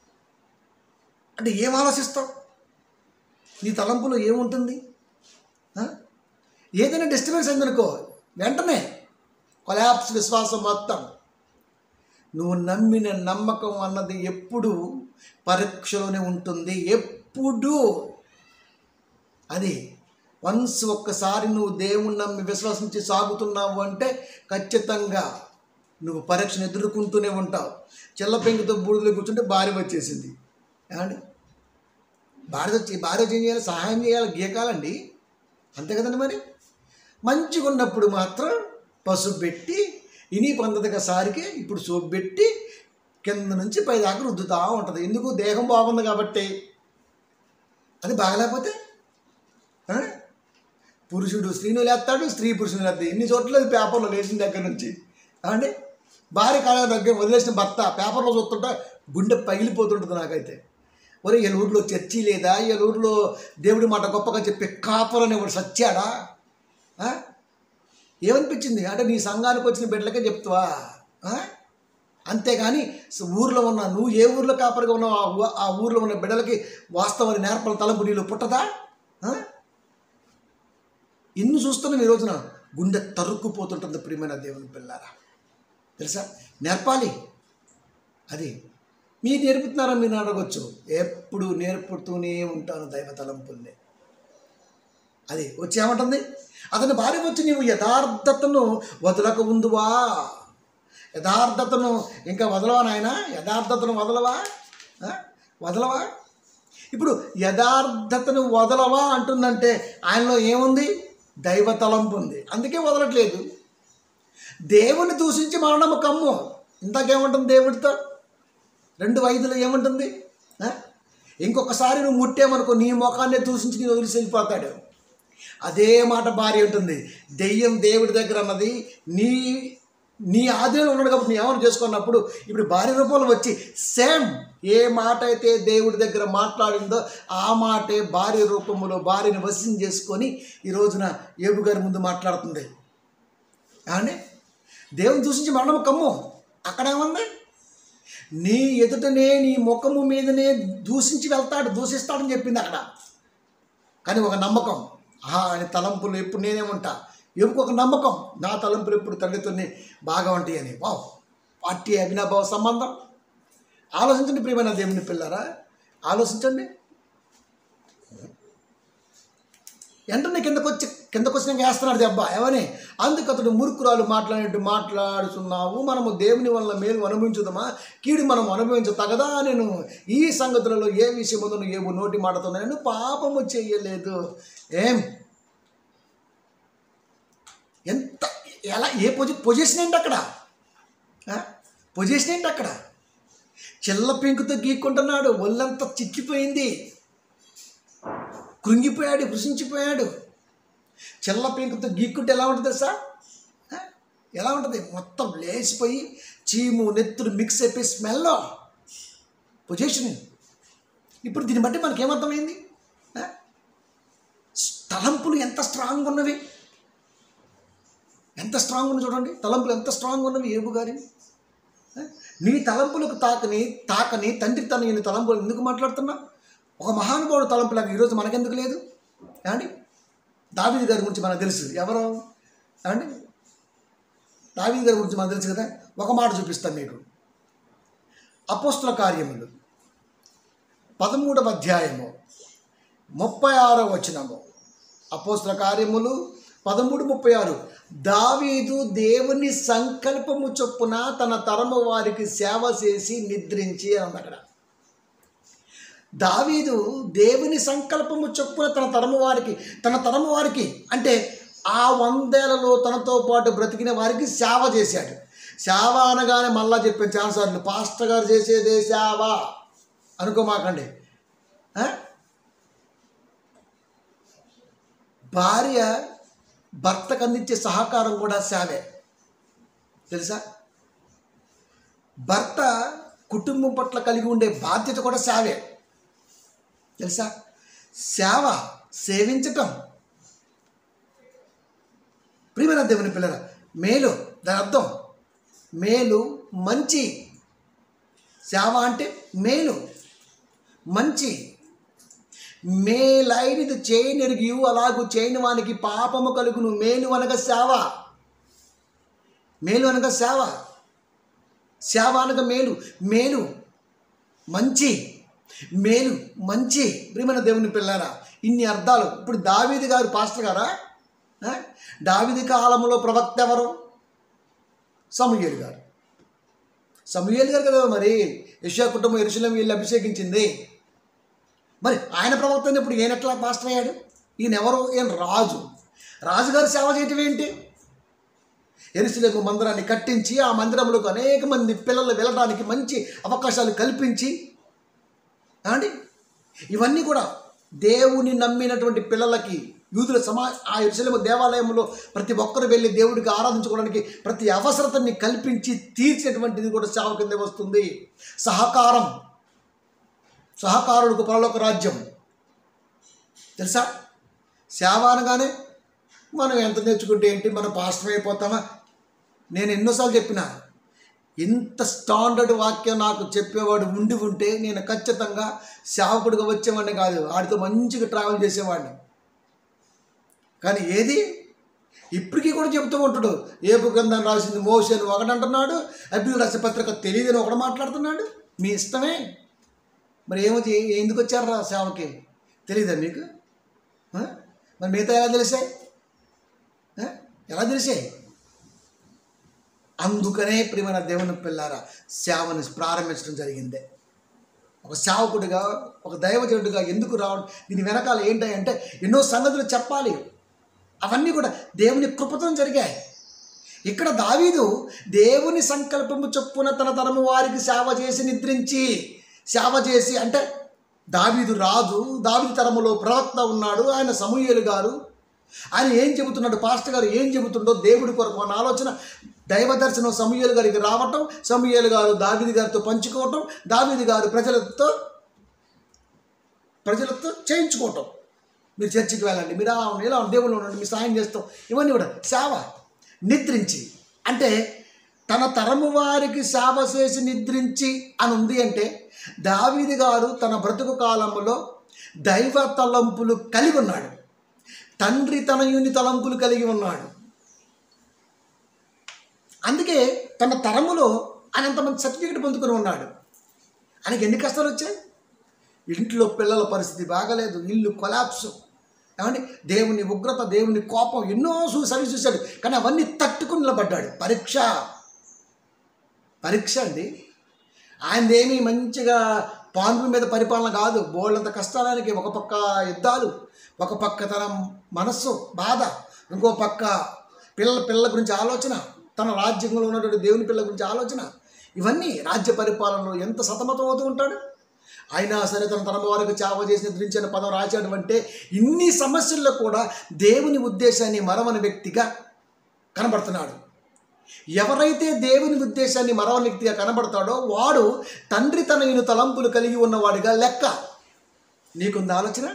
అంటే ఏం ఆలోచిస్తాం నీ తలంపులో ఏముంటుంది ఆ? ఏదైనా డిస్టర్బెన్స్ అయిందనుకో వెంటనే కొలాప్స్ విశ్వాసం మొత్తం నువ్వు నమ్మిన నమ్మకం అన్నది ఎప్పుడు పరీక్షలోనే ఉంటుంది ఎప్పుడు అది వన్స్ ఒక్కసారి నువ్వు దేవుణ్ణి నమ్మి విశ్వసించి సాగుతున్నావు అంటే ఖచ్చితంగా నువ్వు పరీక్షను ఎదుర్కొంటూనే ఉంటావు చెల్ల పెంకుతో బూడిదలో కూర్చుంటే భార్య వచ్చేసింది ఏమండి భార్య వచ్చి భార్య వచ్చి ఏం చేయాలి సహాయం చేయాలి గీకాలండి అంతే కదండి మరి మంచిగా ఉన్నప్పుడు మాత్రం పసుపు పెట్టి ఇని పందదిగా సారికి ఇప్పుడు సోపు పెట్టి కింద నుంచి పై దాకా రుద్దుతూ ఉంటుంది ఎందుకు దేహం బాగుంది కాబట్టి అది బాగలేకపోతే ఆ? పురుషుడు స్త్రీని లేస్తాడు స్త్రీ పురుషుని లేస్తాడు ఎన్ని చోట్ల అది పేపర్లో లేచిన దగ్గర నుంచి అంటే భార్య కాళ్ళ దగ్గర వదిలేసిన భర్త పేపర్లో చూస్తుంటే గుండె పగిలిపోతుంటుంది నాకైతే ఒరే ఈ ఊర్లో చర్చి లేదా ఈ ఊర్లో దేవుడి మాట గొప్పగా చెప్పే కాపురని వాడు సచ్చాడా ఆ? ఏమనిపించింది అంటే నీ సంఘానికి వచ్చిన బిడ్డలకే చెప్తావా ఆ? అంతేగాని స- ఊర్లో ఉన్న నువ్వు ఏ ఊర్లో కాపరిగా ఉన్నావు ఆ ఊ- ఆ ఊర్లో ఉన్న బిడ్డలకి వాస్తవాన్ని నేర్పల తలంపు నీళ్ళు పుట్టదా ఆ? ఇన్ని చూస్తున్నాం ఈ రోజున గుండె తరుక్కుపోతుంటుంది ప్రియమైన దేవుని పిల్లారా తెలుసా నేర్పాలి అది మీరు నేర్పుతున్నారా మీరు అడగొచ్చు ఎప్పుడు నేర్పుతూనే ఉంటాను దైవ తలంపుల్ని అది వచ్చి ఏమంటుంది అతని భార్య వచ్చి నీవు యథార్థతను వదలక ఉందువా యథార్థతను ఇంకా వదలవా నాయన యథార్థతను వదలవా ఆ? వదలవా ఇప్పుడు యథార్థతను వదలవా అంటుందంటే ఆయనలో ఏముంది దైవ తలంపు ఉంది అందుకే వదలట్లేదు దేవుని దూషించి మరణం కమ్ము ఇంతకేముంటుంది దేవుడితో రెండు వైద్యులు ఏముంటుంది ఆ? ఇంకొకసారి నువ్వు ముట్టేమనుకో నీ ముఖాన్ని దూషించి నీ వదిలిసి వెళ్ళిపోతాడు అదే మాట భార్య ఉంటుంది దెయ్యం దేవుడి దగ్గర అన్నది నీ నీ ఆధీనంలో ఉన్నాడు కాబట్టి నీ ఏమైనా చేసుకున్నప్పుడు ఇప్పుడు భార్య రూపంలో వచ్చి సేమ్ ఏ మాట అయితే దేవుడి దగ్గర మాట్లాడిందో ఆ మాటే భార్య రూపంలో భార్యని వశం చేసుకొని ఈ రోజున ఏబు గారి ముందు మాట్లాడుతుంది ఏమండి దేవుని దూషించి మరణం కమ్ము అక్కడేముంది నీ ఎదుటనే నీ ముఖము మీదనే దూషించి వెళ్తాడు దూషిస్తాడని చెప్పింది అక్కడ కానీ ఒక నమ్మకం ఆహా అని తలంపులు ఎప్పుడు నేనేమంటా ఎప్పుడు ఒక నమ్మకం నా తలంపులు ఎప్పుడు తండ్రితోనే బాగా ఉంటాయి అని వావ్ పార్టీ అభినభావ సంబంధం ఆలోచించండి ప్రియమైన దేవుని పిల్లరా ఆలోచించండి వెంటనే కిందకు వచ్చి కిందకు వచ్చినాక వేస్తున్నాడు దెబ్బ ఏమని అందుకు అతడు మూర్ఖురాలు మాట్లాడినట్టు మాట్లాడుతున్నావు మనము దేవుని వల్ల మేలు అనుభవించుదామా కీడు మనం అనుభవించ తగదా నేను ఈ సంగతులలో ఏ విషయం ఉందో ఏవో నోటి మాటతో నేను పాపము చేయలేదు ఏం ఎంత ఎలా ఏ పొజి పొజిషన్ ఏంటి అక్కడ ఆ? పొజిషన్ ఏంటి అక్కడ చిల్ల పెంకుతో గీక్కుంటున్నాడు ఒళ్ళంతా చిక్కిపోయింది కృంగిపోయాడు కృషించిపోయాడు చిల్ల పెంకుతో గీక్కుంటే ఎలా ఉంటుంది సార్ ఎలా ఉంటుంది మొత్తం లేచిపోయి చీము నెత్తురు మిక్స్ అయిపోయి స్మెల్ పొజిషన్ ఇప్పుడు దీన్ని బట్టి మనకి ఏమర్థమైంది ఆ? తలంపులు ఎంత స్ట్రాంగ్ ఉన్నవి ఎంత స్ట్రాంగ్ ఉంది చూడండి తలంపులు ఎంత స్ట్రాంగ్ ఉన్నవి ఏబు గారి నీ తలంపులకు తాకని తాకని తండ్రి తన ఈ తలంపులు ఎందుకు మాట్లాడుతున్నా ఒక మహానుభావుడు తలంపులాగా ఈరోజు మనకెందుకు లేదు ఏమండి దావీది గారి గురించి మనకు తెలుసు ఎవరు ఏమండి దావీది గారి గురించి మనకు తెలుసు కదా ఒక మాట చూపిస్తాను మీకు అపోస్తుల కార్యములు పదమూడవ అధ్యాయము ముప్పై ఆరో వచనము అపోస్తుల కార్యములు పదమూడు ముప్పై ఆరు దావీదు దేవుని సంకల్పము చొప్పున తన తరము వారికి సేవ చేసి నిద్రించి అని ఉంది అక్కడ దావీదు దేవుని సంకల్పము చొప్పున తన తరము వారికి తన తరము వారికి అంటే ఆ వందేలలో తనతో పాటు బ్రతికిన వారికి సేవ చేశాడు సేవ అనగానే మళ్ళా చెప్పాను చాలాసార్లు పాస్టర్ గారు చేసేదే సేవ అనుకోమాకండి ఆ? భార్య భర్తకు అందించే సహకారం కూడా సేవే తెలుసా భర్త కుటుంబం పట్ల కలిగి ఉండే బాధ్యత కూడా సేవే తెలుసా సేవ సేవించటం ప్రియమైన దేవుని పిల్లల మేలు దాని అర్థం మేలు మంచి సేవ అంటే మేలు మంచి మేలైనది చేయనెరిగి అలాగు చేయని వానికి పాపము కలుగును మేలు అనగా సేవ మేలు అనగా సేవ సేవ అనగా మేలు మేలు మంచి మేలు మంచి ప్రియమైన దేవుని పిల్లారా ఇన్ని అర్థాలు ఇప్పుడు దావీది గారు పాస్టర్ గారా ఆ? దావీది కాలంలో ప్రవక్త ఎవరు సమూయేలు గారు సమూయేలు గారు కదా మరి యశా కుటుంబం ఎరుశలం వీళ్ళు అభిషేకించింది మరి ఆయన ప్రవక్త అయినప్పుడు ఈయన ఎట్లా పాస్టర్ అయ్యాడు ఈయన ఎవరు ఈయన రాజు రాజుగారు సేవ చేయటం ఏంటి ఎరుసలేము మందిరాన్ని కట్టించి ఆ మందిరంలోకి అనేక మంది పిల్లలు వెళ్ళడానికి మంచి అవకాశాలు కల్పించి అండి ఇవన్నీ కూడా దేవుని నమ్మినటువంటి పిల్లలకి యూదుల సమా ఆ ఎరుసలేము దేవాలయంలో ప్రతి ఒక్కరు వెళ్ళి దేవుడికి ఆరాధించుకోవడానికి ప్రతి అవసరతని కల్పించి తీర్చేటువంటిది కూడా సేవ కింద వస్తుంది సహకారం సహకారులకు పరలోక రాజ్యం తెలుసా సేవ అనగానే మనం ఎంత నేర్చుకుంటే ఏంటి మనం పాస్టర్ అయిపోతామా నేను ఎన్నోసార్లు చెప్పిన ఇంత స్టాండర్డ్ వాక్యం నాకు చెప్పేవాడు ఉండి ఉంటే నేను ఖచ్చితంగా సేవకుడిగా వచ్చేవాడిని కాదు వాడితో మంచిగా ట్రావెల్ చేసేవాడిని కానీ ఏది ఇప్పటికీ కూడా చెబుతూ ఉంటాడు ఏపు గ్రంథం రాసింది మోషన్ ఒకటి అంటున్నాడు అభివృద్ధి రాసిన పత్రిక తెలియదని ఒకటి మాట్లాడుతున్నాడు మీ ఇష్టమే మరి ఏమో చే- ఎందుకు వచ్చారు రా సేవకి తెలియదా మీకు ఆ? మరి మిగతా ఎలా తెలిసాయి ఆ? ఎలా తెలిసాయి అందుకనే ప్రియమైన దేవుని పిల్లారా సేవని ప్రారంభించడం జరిగింది ఒక సేవకుడిగా ఒక దైవజనుడిగా ఎందుకు రావడం దీని వెనకాల ఏంటంటే ఎన్నో సంగతులు చెప్పాలి అవన్నీ కూడా దేవుని కృపతో జరిగాయి ఇక్కడ దావీదు దేవుని సంకల్పము చొప్పున తన తరము వారికి సేవ చేసి నిద్రించి సేవ చేసి అంటే దావీదు రాజు దావీదు తరములో ప్రవక్త ఉన్నాడు ఆయన సమూహేలు గారు ఆయన ఏం చెబుతున్నాడు పాస్టర్ గారు ఏం చెబుతుండో దేవుడి కొరకు అన్న ఆలోచన దైవ దర్శనం సమూహేలు గారికి రావటం సమూహేలు గారు దావీది గారితో పంచుకోవటం దావీది గారు ప్రజలతో ప్రజలతో చేయించుకోవటం మీరు చర్చికి వెళ్ళండి మీరు అలా ఉండండి ఇలా ఉండండి, దేవుళ్ళు ఉండండి మీరు సాయం చేస్తాం ఇవన్నీ కూడా సేవ నిద్రించి అంటే తన తరము వారికి సేవ చేసి నిద్రించి అని ఉంది అంటే దావీది గారు తన బ్రతుకు కాలంలో దైవ తలంపులు కలిగి ఉన్నాడు తండ్రి తనయుని తలంపులు కలిగి ఉన్నాడు అందుకే తన తరములో ఆయన అంతమంది సర్టిఫికెట్ పొందుకొని ఉన్నాడు ఆయనకి ఎన్ని కష్టాలు వచ్చాయి ఇంట్లో పిల్లల పరిస్థితి బాగలేదు ఇల్లు కొలాప్స్ ఏమండి దేవుని ఉగ్రత దేవుని కోపం ఎన్నో చూ- సరి చూశాడు కానీ అవన్నీ తట్టుకుని నిలబడ్డాడు పరీక్ష పరీక్ష అండి ఆయనదేమీ మంచిగా పాన్పు మీద పరిపాలన కాదు బోళ్ళంత కష్టాలకి ఒక పక్క యుద్ధాలు ఒక పక్క తన మనస్సు బాధ ఇంకో పక్క పిల్లల పిల్లల గురించి ఆలోచన తన రాజ్యంలో ఉన్నటువంటి దేవుని పిల్లల గురించి ఆలోచన ఇవన్నీ రాజ్య పరిపాలనలో ఎంత సతమతం అవుతూ ఉంటాడు అయినా సరే తన తన వారికి చావ చేసి నిద్రించిన పదం రాశాడు అంటే ఇన్ని సమస్యల్లో కూడా దేవుని ఉద్దేశాన్ని మరవని వ్యక్తిగా కనబడుతున్నాడు ఎవరైతే దేవుని ఉద్దేశాన్ని మరవని వ్యక్తిగా కనబడతాడో వాడు తండ్రి తనయును తలంపులు కలిగి ఉన్నవాడిగా లెక్క నీకుంది ఆలోచన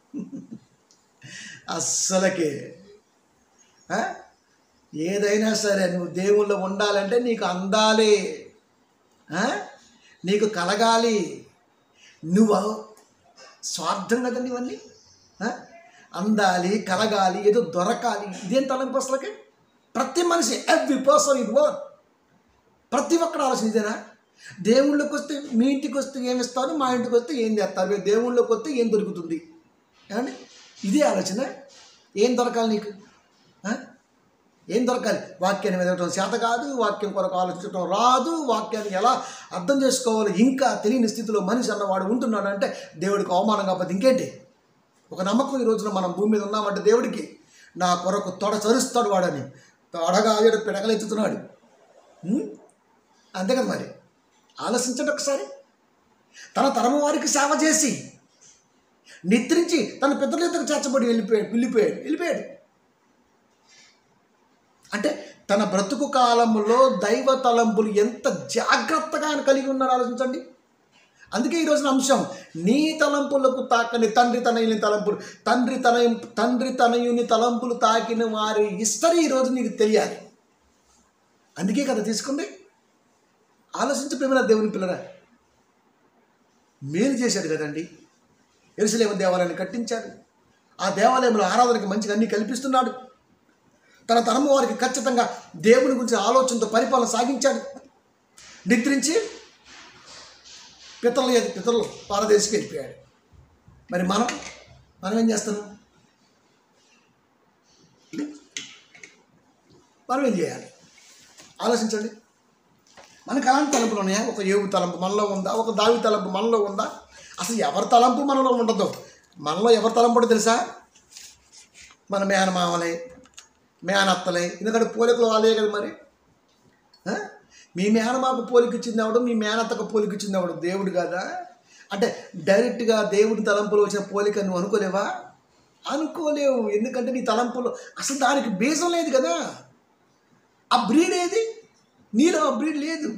అస్సలకే ఆ? ఏదైనా సరే నువ్వు దేవుళ్ళో ఉండాలంటే నీకు అందాలి ఆ? నీకు కలగాలి నువ్వు స్వార్థం కదండి ఇవన్నీ ఆ? అందాలి కలగాలి ఏదో దొరకాలి ఇదేం తలంపు అసలుకి ప్రతి మనిషి ఎవ్రీ పర్సన్ ఇట్ వర్క్ ప్రతి ఒక్కరు ఆలోచన ఇదేనా దేవుళ్ళకి వస్తే మీ ఇంటికి వస్తే ఏమి ఇస్తారు మా ఇంటికి వస్తే ఏం చేస్తారు దేవుళ్ళకి వస్తే ఏం దొరుకుతుంది ఏమండి ఇదే ఆలోచన ఏం దొరకాలి నీకు ఆ? ఏం దొరకాలి వాక్యాన్ని వెదగటం చేత కాదు వాక్యం కొరకు ఆలోచించడం రాదు వాక్యాన్ని ఎలా అర్థం చేసుకోవాలి ఇంకా తెలియని స్థితిలో మనిషి అన్నవాడు ఉంటున్నాడు అంటే దేవుడికి అవమానం కాకపోతే ఇంకేంటి ఒక నమ్మకం ఈ రోజున మనం భూమి మీద ఉన్నామంటే దేవుడికి నా కొరకు తొడ చరుస్తాడు వాడని తొడగా ఆడాడు పిడకలెత్తుతున్నాడు ఉం? అంతే కదా మరి ఆలోచించండి ఒకసారి తన తరము వారికి సేవ చేసి నిద్రించి తన పితృలకు చేర్చబడి వెళ్ళిపోయాడు వెళ్ళిపోయాడు వెళ్ళిపోయాడు అంటే తన బ్రతుకు కాలంలో దైవ తలంపులు ఎంత జాగ్రత్తగా ఆయన కలిగి ఉన్నారో ఆలోచించండి అందుకే ఈ రోజున అంశం నీ తలంపులకు తాకని తండ్రి తనయుని తలంపులు తండ్రి తనయు తండ్రి తనయుని తలంపులు తాకిన వారి హిస్టరీ ఈరోజు నీకు తెలియాలి అందుకే కదా తీసుకుంది ఆలోచించి ప్రేమ దేవుని పిల్లరా మేలు చేశాడు కదండి ఎరుసలేమ దేవాలయాన్ని కట్టించాడు ఆ దేవాలయంలో ఆరాధనకి మంచిగా అన్ని కల్పిస్తున్నాడు తన తరము వారికి ఖచ్చితంగా దేవుని గురించి ఆలోచనతో పరిపాలన సాగించాడు నిద్రించి పితరులు పితరులు పారదేశికి వెళ్ళిపోయాడు మరి మనం మనం ఏం చేస్తున్నాం మనం ఏం చేయాలి ఆలోచించండి మనకు అలాంటి తలంపులు ఉన్నాయా ఒక ఏవు తలంపు మనలో ఉందా ఒక దావి తలంపు మనలో ఉందా అసలు ఎవరి తలంపు మనలో ఉండదు మనలో ఎవరి తలంపు తెలుసా మన మేనమామలే మేనత్తలే ఎందుకంటే పోలికలు వాళ్ళే కదా మరి ఆ? మీ మేనమాకు పోలిక ఇచ్చిందవడు మీ మేనత్తకు పోలిక ఇచ్చిందవడు దేవుడు కాదా అంటే డైరెక్ట్గా దేవుడి తలంపులో వచ్చిన పోలిక నువ్వు అనుకోలేవా అనుకోలేవు ఎందుకంటే నీ తలంపులో అసలు దానికి బీజం లేదు కదా ఆ బ్రీడ్ ఏది నీలో ఆ బ్రీడ్ లేదు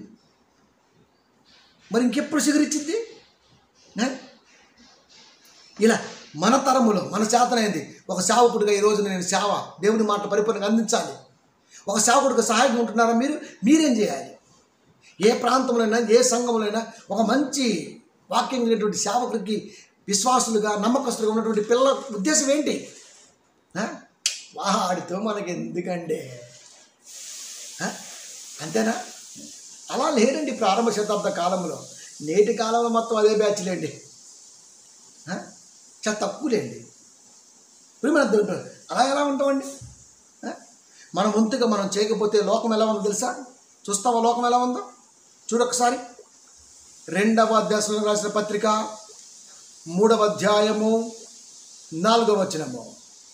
మరి ఇంకెప్పుడు చిగురిచ్చింది ఆ? ఇలా మన తరములో మన చేతనైంది ఒక సేవకుడిగా ఈరోజు నేను సేవ దేవుని మాట పరిపూర్ణంగా అందించాలి ఒక సేవకుడికి సహాయం ఉంటున్నారా మీరు మీరేం చేయాలి ఏ ప్రాంతంలోనైనా ఏ సంఘంలోనైనా ఒక మంచి వాక్యం లేనటువంటి సేవకుడికి విశ్వాసులుగా నమ్మకస్తులుగా ఉన్నటువంటి పిల్లల ఉద్దేశం ఏంటి ఆ? వాడితో మనకి ఎందుకండి ఆ? అంతేనా అలా లేదండి ప్రారంభ శతాబ్ద కాలంలో నేటి కాలంలో మొత్తం అదే బ్యాచ్లేండి ఆ? చాలా తక్కువలేండి ఇప్పుడు మనం ద- అలా ఎలా ఉంటామండి ఆ? మన వంతుగా మనం చేయకపోతే లోకం ఎలా ఉందో తెలుసా చూస్తావా లోకం ఎలా ఉందో చూడొకసారి రెండవ అధ్యాయంలో రాసిన పత్రిక మూడవ అధ్యాయము నాలుగవ వచనము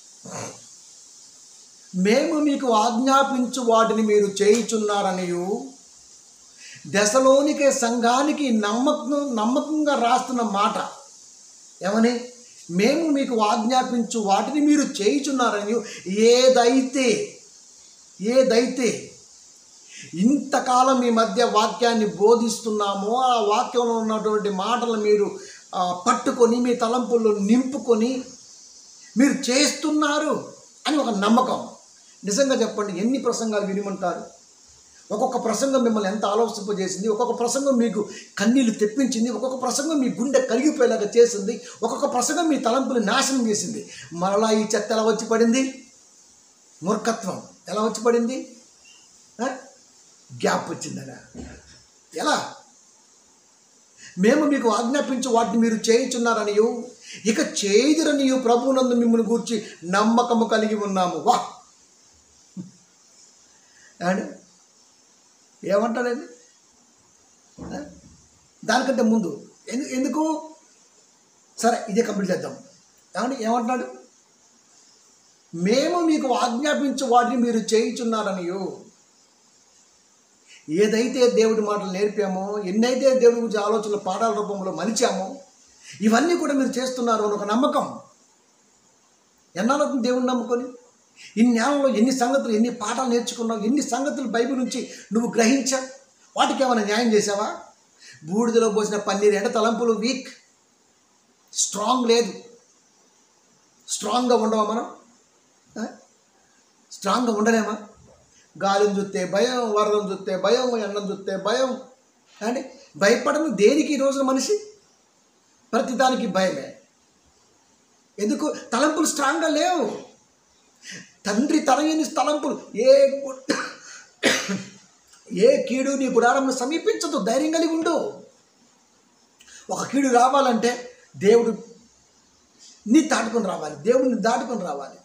మేము మీకు ఆజ్ఞాపించు వాటిని మీరు చేయుచున్నారనియు దశలోనికే సంఘానికి నమ్మకం నమ్మకంగా రాస్తున్న మాట ఏమని మేము మీకు ఆజ్ఞాపించు వాటిని మీరు చేయుచున్నారని ఏదైతే ఏదైతే ఇంతకాలం మీ మధ్య వాక్యాన్ని బోధిస్తున్నామో ఆ వాక్యంలో ఉన్నటువంటి మాటలు మీరు ఆ, పట్టుకొని మీ తలంపుల్లో నింపుకొని మీరు చేస్తున్నారు అని ఒక నమ్మకం నిజంగా చెప్పండి ఎన్ని ప్రసంగాలు వినిమంటారు ఒక్కొక్క ప్రసంగం మిమ్మల్ని ఎంత ఆలోచింపజేసింది ఒక్కొక్క ప్రసంగం మీకు కన్నీళ్లు తెప్పించింది ఒక్కొక్క ప్రసంగం మీ గుండె కరిగిపోయేలాగా చేసింది ఒక్కొక్క ప్రసంగం మీ తలంపుని నాశనం చేసింది మరలా ఈ చెత్త ఎలా వచ్చి పడింది మూర్ఖత్వం ఎలా వచ్చి పడింది ఆ? గ్యాప్ వచ్చిందనా ఎలా మేము మీకు ఆజ్ఞాపించు వాటిని మీరు చేయుచున్నారనియు ఇక చేయుదురనియు ప్రభువునందు మిమ్మల్ని గూర్చి నమ్మకము కలిగి ఉన్నాము వా అండ్ ఏమంటాడండి ఆ? దానికంటే ముందు ఎందు- ఎందుకు సరే ఇదే కంప్లీట్ చేద్దాం ఏమండి ఏమంటున్నాడు మేము మీకు ఆజ్ఞాపించు వాటిని మీరు చేయుచున్నారనియు ఏదైతే దేవుడి మాటలు నేర్పామో ఎన్నైతే దేవుడి గురించి ఆలోచనలు పాఠాల రూపంలో మలిచామో ఇవన్నీ కూడా మీరు చేస్తున్నారు అని ఒక నమ్మకం ఎన్నాళ్ళకు దేవుడిని నమ్ముకొని ఇన్ని నెలల్లో ఎన్ని సంగతులు ఎన్ని పాఠాలు నేర్చుకున్నావు ఎన్ని సంగతులు బైబిల్ నుంచి నువ్వు గ్రహించా వాటికి ఏమైనా న్యాయం చేసావా బూడిదలో పోసిన పన్నీరు ఎండ తలంపులు వీక్ స్ట్రాంగ్ లేదు స్ట్రాంగ్గా ఉండవా మనం ఆ? స్ట్రాంగ్గా ఉండలేమా గాలిని చూస్తే భయం వరదను చూస్తే భయం ఎండను చూస్తే భయం అంటే భయపడను దేనికి ఈ రోజున మనిషి ప్రతిదానికి భయమే ఎందుకు తలంపులు స్ట్రాంగ్గా లేవు తండ్రి తనయని తలంపులు ఏ గు- ఏ కీడు నీ గుడారంను సమీపించదు ధైర్యం కలిగి ఉండు ఒక కీడు రావాలంటే దేవుడు నీ దాటుకొని రావాలి దేవుడిని దాటుకొని రావాలి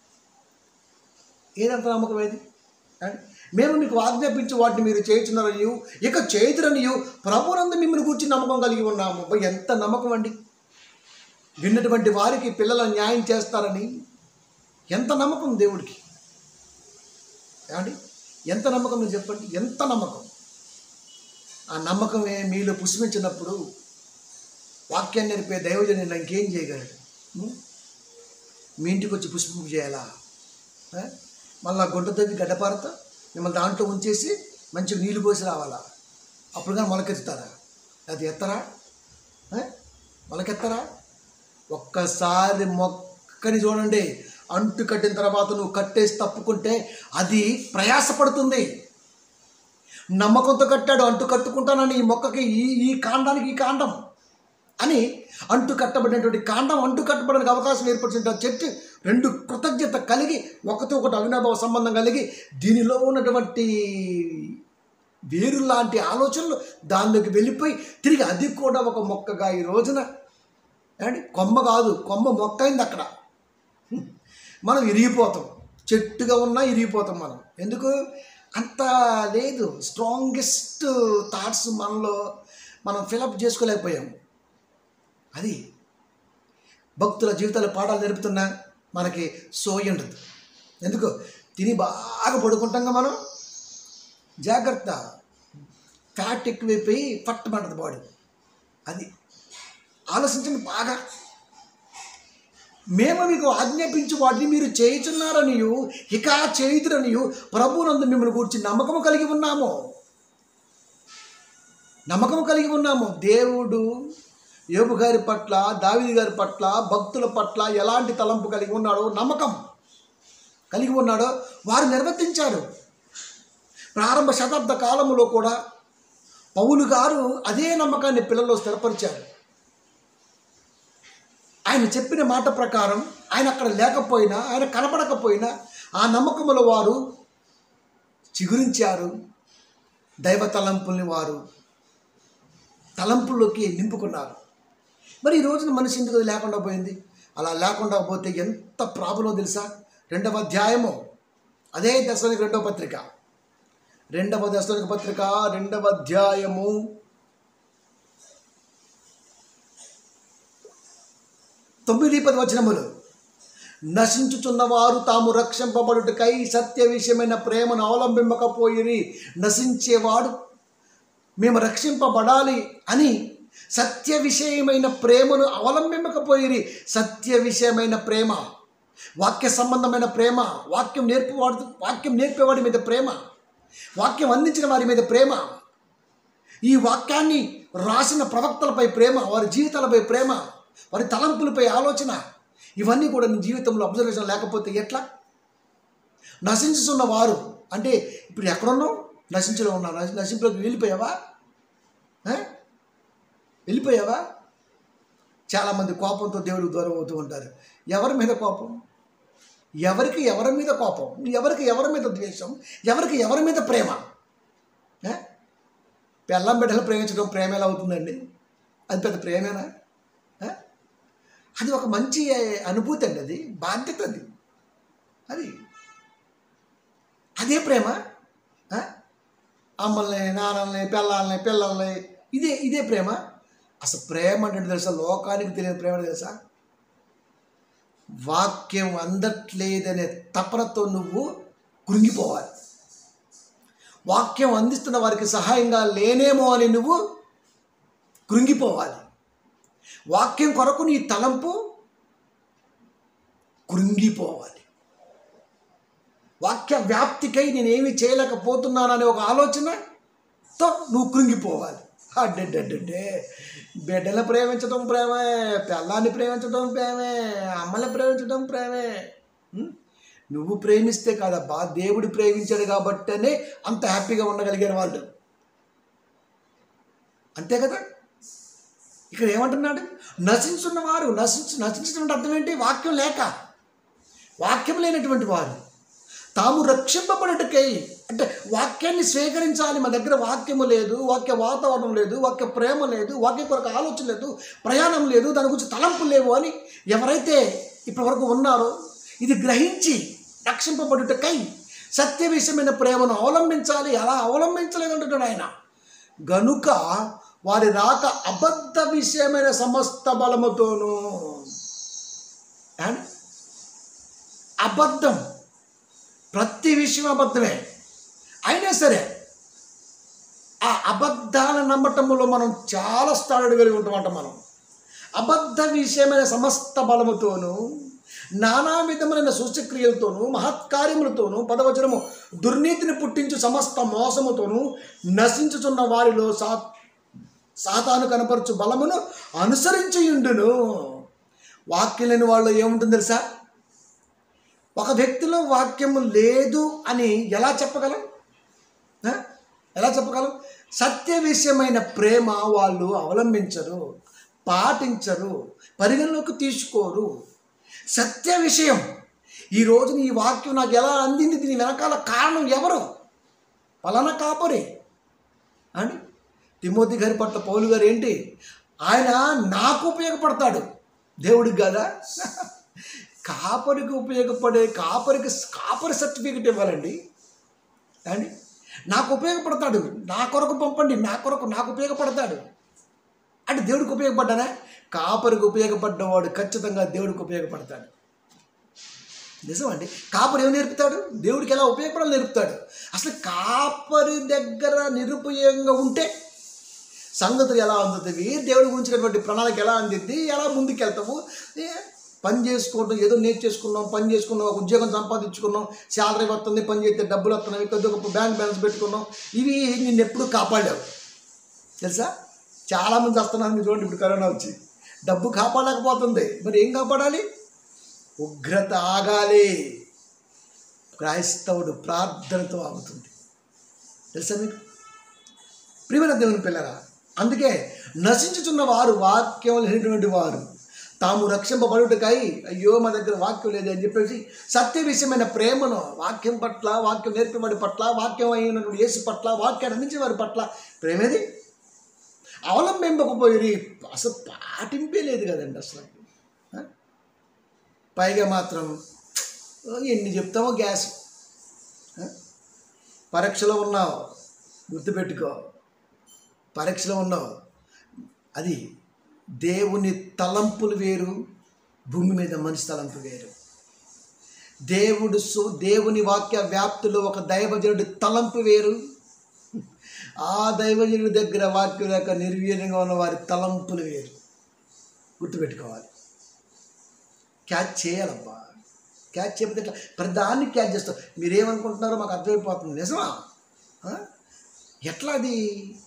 ఏదంత నమ్మకం ఏది అండ్ మేము మీకు ఆజ్ఞాపించి వాటిని మీరు చేయుచున్నారనియు ఇక చేతురనియు ప్రభునందు మిమ్మల్ని కూర్చి నమ్మకం కలిగి ఉన్నాము అబ్బా, ఎంత నమ్మకం అండి విన్నటువంటి వారికి పిల్లల న్యాయం చేస్తారని ఎంత నమ్మకం దేవుడికి ఏమండి ఎంత నమ్మకం మీరు చెప్పండి ఎంత నమ్మకం ఆ నమ్మకమే మీలో పుష్పించినప్పుడు వాక్యాన్ని నేర్పే దైవజనుడు ఇంకేం చేయగలడు ఉం? మీ ఇంటికి వచ్చి పుష్పింపు చేయాలా ఆ? మళ్ళా గుంట తవ్వి గడ్డపారత మిమ్మల్ని దాంట్లో ఉంచేసి మంచిగా నీళ్లు పోసి రావాలా అప్పుడు కానీ మొలకెత్తుతారా అది ఎత్తరా ఆ? మొలకెత్తరా ఒక్కసారి మొక్కని చూడండి అంటు కట్టిన తర్వాత నువ్వు కట్టేసి తప్పుకుంటే అది ప్రయాసపడుతుంది నమ్మకంతో కట్టాడు అంటు కట్టుకుంటానని ఈ మొక్కకి ఈ ఈ కాండానికి ఈ కాండం అని అంటు కట్టబడినటువంటి కాండం అంటు కట్టబడడానికి అవకాశం ఏర్పరిచిన చెట్టు రెండు కృతజ్ఞత కలిగి ఒకతో ఒకటి అవినాభావ సంబంధం కలిగి దీనిలో ఉన్నటువంటి వేరు లాంటి ఆలోచనలు దానిలోకి వెళ్ళిపోయి తిరిగి అది కూడా ఒక మొక్కగా ఈ రోజున ఏమండి కొమ్మ కాదు కొమ్మ మొక్క అయింది అక్కడ మనం ఇరిగిపోతాం చెట్టుగా ఉన్నా ఇరిగిపోతాం మనం ఎందుకు అంత లేదు స్ట్రాంగెస్ట్ థాట్స్ మనలో మనం ఫిలప్ చేసుకోలేకపోయాం అది భక్తుల జీవితాల పాఠాలు నేర్పుతున్నా మనకి సోయి ఉండదు ఎందుకు తిని బాగా పడుకుంటాం మనం జాగ్రత్త ఫ్యాట్ ఎక్కువైపోయి పట్టమంటది బాడీ అది ఆలోచించండి బాగా మేము మీకు ఆజ్ఞాపించి వాటిని మీరు చేయుచున్నారనియు ఇక చేయుతురనియు ప్రభునందు మిమ్మల్ని గురించి నమ్మకము కలిగి ఉన్నాము నమ్మకము కలిగి ఉన్నాము దేవుడు యోబు గారి పట్ల దావిది గారి పట్ల భక్తుల పట్ల ఎలాంటి తలంపు కలిగి ఉన్నాడో నమ్మకం కలిగి ఉన్నాడో వారు నిర్వర్తించారు ప్రారంభ శతాబ్ద కాలంలో కూడా పౌలు గారు అదే నమ్మకాన్ని పిల్లల్లో స్థిరపరిచారు ఆయన చెప్పిన మాట ప్రకారం ఆయన అక్కడ లేకపోయినా ఆయన కనపడకపోయినా ఆ నమ్మకముల వారు చిగురించారు దైవ తలంపుల్ని వారు తలంపుల్లోకి నింపుకున్నారు మరి ఈ రోజున మనిషి ఎందుకు అది లేకుండా పోయింది అలా లేకుండా పోతే ఎంత ప్రాబ్లం తెలుసా రెండవ అధ్యాయము అదే దశలోనికి రెండవ పత్రిక రెండవ దశలోనికి పత్రిక రెండవ అధ్యాయము తొమ్మిది పది వచనములు నశించుచున్నవారు తాము రక్షింపబడుటకై సత్య విషయమైన ప్రేమను అవలంబింపకపోయిరి నశించేవాడు మేము రక్షింపబడాలి అని సత్య విషయమైన ప్రేమను అవలంబింపకపోయిరి సత్య విషయమైన ప్రేమ వాక్య సంబంధమైన ప్రేమ వాక్యం నేర్పువాడు వాక్యం నేర్పేవాడి మీద ప్రేమ వాక్యం అందించిన వారి మీద ప్రేమ ఈ వాక్యాన్ని రాసిన ప్రవక్తలపై ప్రేమ వారి జీవితాలపై ప్రేమ వారి తలంపులపై ఆలోచన ఇవన్నీ కూడా నీ జీవితంలో అబ్జర్వేషన్ లేకపోతే ఎట్లా నశించుతున్న వారు అంటే ఇప్పుడు ఎక్కడున్నావు నశించలో ఉన్నావు నశ- నశింపులోకి వెళ్ళిపోయావా ఆ? వెళ్ళిపోయావా చాలామంది కోపంతో దేవుడికి దూరం అవుతూ ఉంటారు ఎవరి మీద కోపం ఎవరికి ఎవరి మీద కోపం ఎవరికి ఎవరి మీద ద్వేషం ఎవరికి ఎవరి మీద ప్రేమ ఆ? పెళ్ళం బిడ్డలు ప్రేమించడం ప్రేమ ఎలా అవుతుందండి అది పెద్ద ప్రేమేనా ఆ? అది ఒక మంచి అనుభూతి అండి అది బాధ్యత అది అది అదే ప్రేమ ఆ? అమ్మల్ని నాన్నల్ని పిల్లల్ని పిల్లల్ని ఇదే ఇదే ప్రేమ అసలు ప్రేమ అంటే తెలుసా లోకానికి తెలియని ప్రేమ అంటే తెలుసా వాక్యం అందట్లేదనే తపనతో నువ్వు కృంగిపోవాలి వాక్యం అందిస్తున్న వారికి సహాయంగా లేనేమో అని నువ్వు కృంగిపోవాలి వాక్యం కొరకు నీ తలంపు కృంగిపోవాలి వాక్య వ్యాప్తికై నేనేమి చేయలేకపోతున్నాననే ఒక ఆలోచనతో నువ్వు కృంగిపోవాలి అడ్డడ్డే బిడ్డలు ప్రేమించడం ప్రేమే పిల్లాన్ని ప్రేమించడం ప్రేమే అమ్మని ప్రేమించడం ప్రేమే ఉం? నువ్వు ప్రేమిస్తే కాదబ్బా దేవుడు ప్రేమించాడు కాబట్టనే అంత హ్యాపీగా ఉండగలిగారు వాళ్ళు అంతే కదా ఇక్కడ ఏమంటున్నాడు నశించున్న వారు నశించు నశించడం అర్థం ఏంటి వాక్యం లేక వాక్యం లేనటువంటి వారు తాము రక్షింపబడుటకై అంటే వాక్యాన్ని స్వీకరించాలి మన దగ్గర వాక్యము లేదు వాక్య వాతావరణం లేదు వాక్య ప్రేమ లేదు వాక్య కొరకు ఆలోచన లేదు ప్రయాణం లేదు దాని గురించి తలంపు లేవు అని ఎవరైతే ఇప్పటి వరకు ఉన్నారో ఇది గ్రహించి రక్షింపబడుటకై సత్య విషయమైన ప్రేమను అవలంబించాలి అలా అవలంబించలేదంటున్నాడు ఆయన గనుక వారి రాక అబద్ధ విషయమైన సమస్త బలముతోనూ అండ్ అబద్ధం ప్రతి విషయం అబద్ధమే అయినా సరే ఆ అబద్ధాల నమ్మటంలో మనం చాలా స్థాయిడు కలిగి ఉంటామంట మనం అబద్ధ విషయమైన సమస్త బలముతోనూ నానా విధములైన సూచక్రియలతోనూ మహత్కార్యములతోనూ పదవచనము దుర్నీతిని పుట్టించు సమస్త మోసముతోనూ నశించుచున్న వారిలో సా సాతాను కనపరచు బలమును అనుసరించియుండును వాక్యం లేని వాళ్ళు ఏముంటుంది తెలుసా ఒక వ్యక్తిలో వాక్యము లేదు అని ఎలా చెప్పగలం ఆ? ఎలా చెప్పగలం సత్య విషయమైన ప్రేమ వాళ్ళు అవలంబించరు పాటించరు పరిగణలోకి తీసుకోరు సత్య విషయం ఈ రోజున ఈ వాక్యం నాకు ఎలా అందింది దీని వెనకాల కారణం ఎవరు పలానా కాపరి అని తిమోతి గారి పట్ల పౌలు గారు ఏంటి ఆయన నాకు ఉపయోగపడతాడు దేవుడికి కదా కాపరికి ఉపయోగపడే కాపరికి కాపరి సర్టిఫికెట్ ఇవ్వాలండి అండి నాకు ఉపయోగపడతాడు నా కొరకు పంపండి నా కొరకు నాకు ఉపయోగపడతాడు అంటే దేవుడికి ఉపయోగపడ్డానా కాపరికి ఉపయోగపడ్డవాడు ఖచ్చితంగా దేవుడికి ఉపయోగపడతాడు నిజమండి కాపరి ఏమి నేర్పుతాడు దేవుడికి ఎలా ఉపయోగపడాలి నేర్పుతాడు అసలు కాపరి దగ్గర నిరుపయోగంగా ఉంటే సంగతులు ఎలా అందుతుంది దేవుడి గురించినటువంటి ప్రణాళిక ఎలా అందిద్ది ఎలా ముందుకు వెళ్తాము ఏ, పని చేసుకోవడం ఏదో నేర్చేసుకున్నాం పని చేసుకున్నాం ఒక ఉద్యోగం సంపాదించుకున్నాం శాలరీ వస్తుంది పని చేస్తే డబ్బులు వస్తున్నాయి కొద్దిగా ఒక బ్యాంక్ బ్యాలెన్స్ పెట్టుకున్నాం ఇవి నిన్ను ఎప్పుడు కాపాడావు తెలుసా చాలామంది వస్తున్నారు మీరు చూడండి ఇప్పుడు కరోనా వచ్చి డబ్బు కాపాడలేకపోతుంది మరి ఏం కాపాడాలి ఉగ్రత ఆగాలి క్రైస్తవుడు ప్రార్థనతో ఆగుతుంది తెలుసా మీకు ప్రియమైన దేవుని పిల్లరా అందుకే నశించుచున్న వారు వాక్యం లేనటువంటి వారు తాము రక్షింపబడుటకై అయ్యో మా దగ్గర వాక్యం లేదు అని చెప్పేసి సత్య విషయమైన ప్రేమను వాక్యం పట్ల వాక్యం నేర్పేవాడి పట్ల వాక్యం అయినటువంటి యేసు పట్ల వాక్యాన్ని అందించే వారి పట్ల ప్రేమేది అవలంబింపకపోయి అసలు పాటింపే లేదు కదండి అసలు ఆ? పైగా మాత్రం ఓ, ఎన్ని చెప్తామో గ్యాస్ ఆ? పరీక్షలో ఉన్నావు గుర్తుపెట్టుకో పరీక్షలో ఉన్నావు అది దేవుని తలంపులు వేరు భూమి మీద మనిషి తలంపు వేరు దేవుడు సు దేవుని వాక్య వ్యాప్తిలో ఒక దైవజనుడి తలంపు వేరు ఆ దైవజనుడి దగ్గర వాక్యం లేక నిర్వీర్యంగా ఉన్న వారి తలంపులు వేరు గుర్తుపెట్టుకోవాలి క్యాచ్ చేయాలబ్బా క్యాచ్ చేయకపోతే ఎట్లా ప్రధాన్ని క్యాచ్ చేస్తాం మీరేమనుకుంటున్నారో మాకు అర్థమైపోతుంది నిజమా ఆ? ఎట్లా అది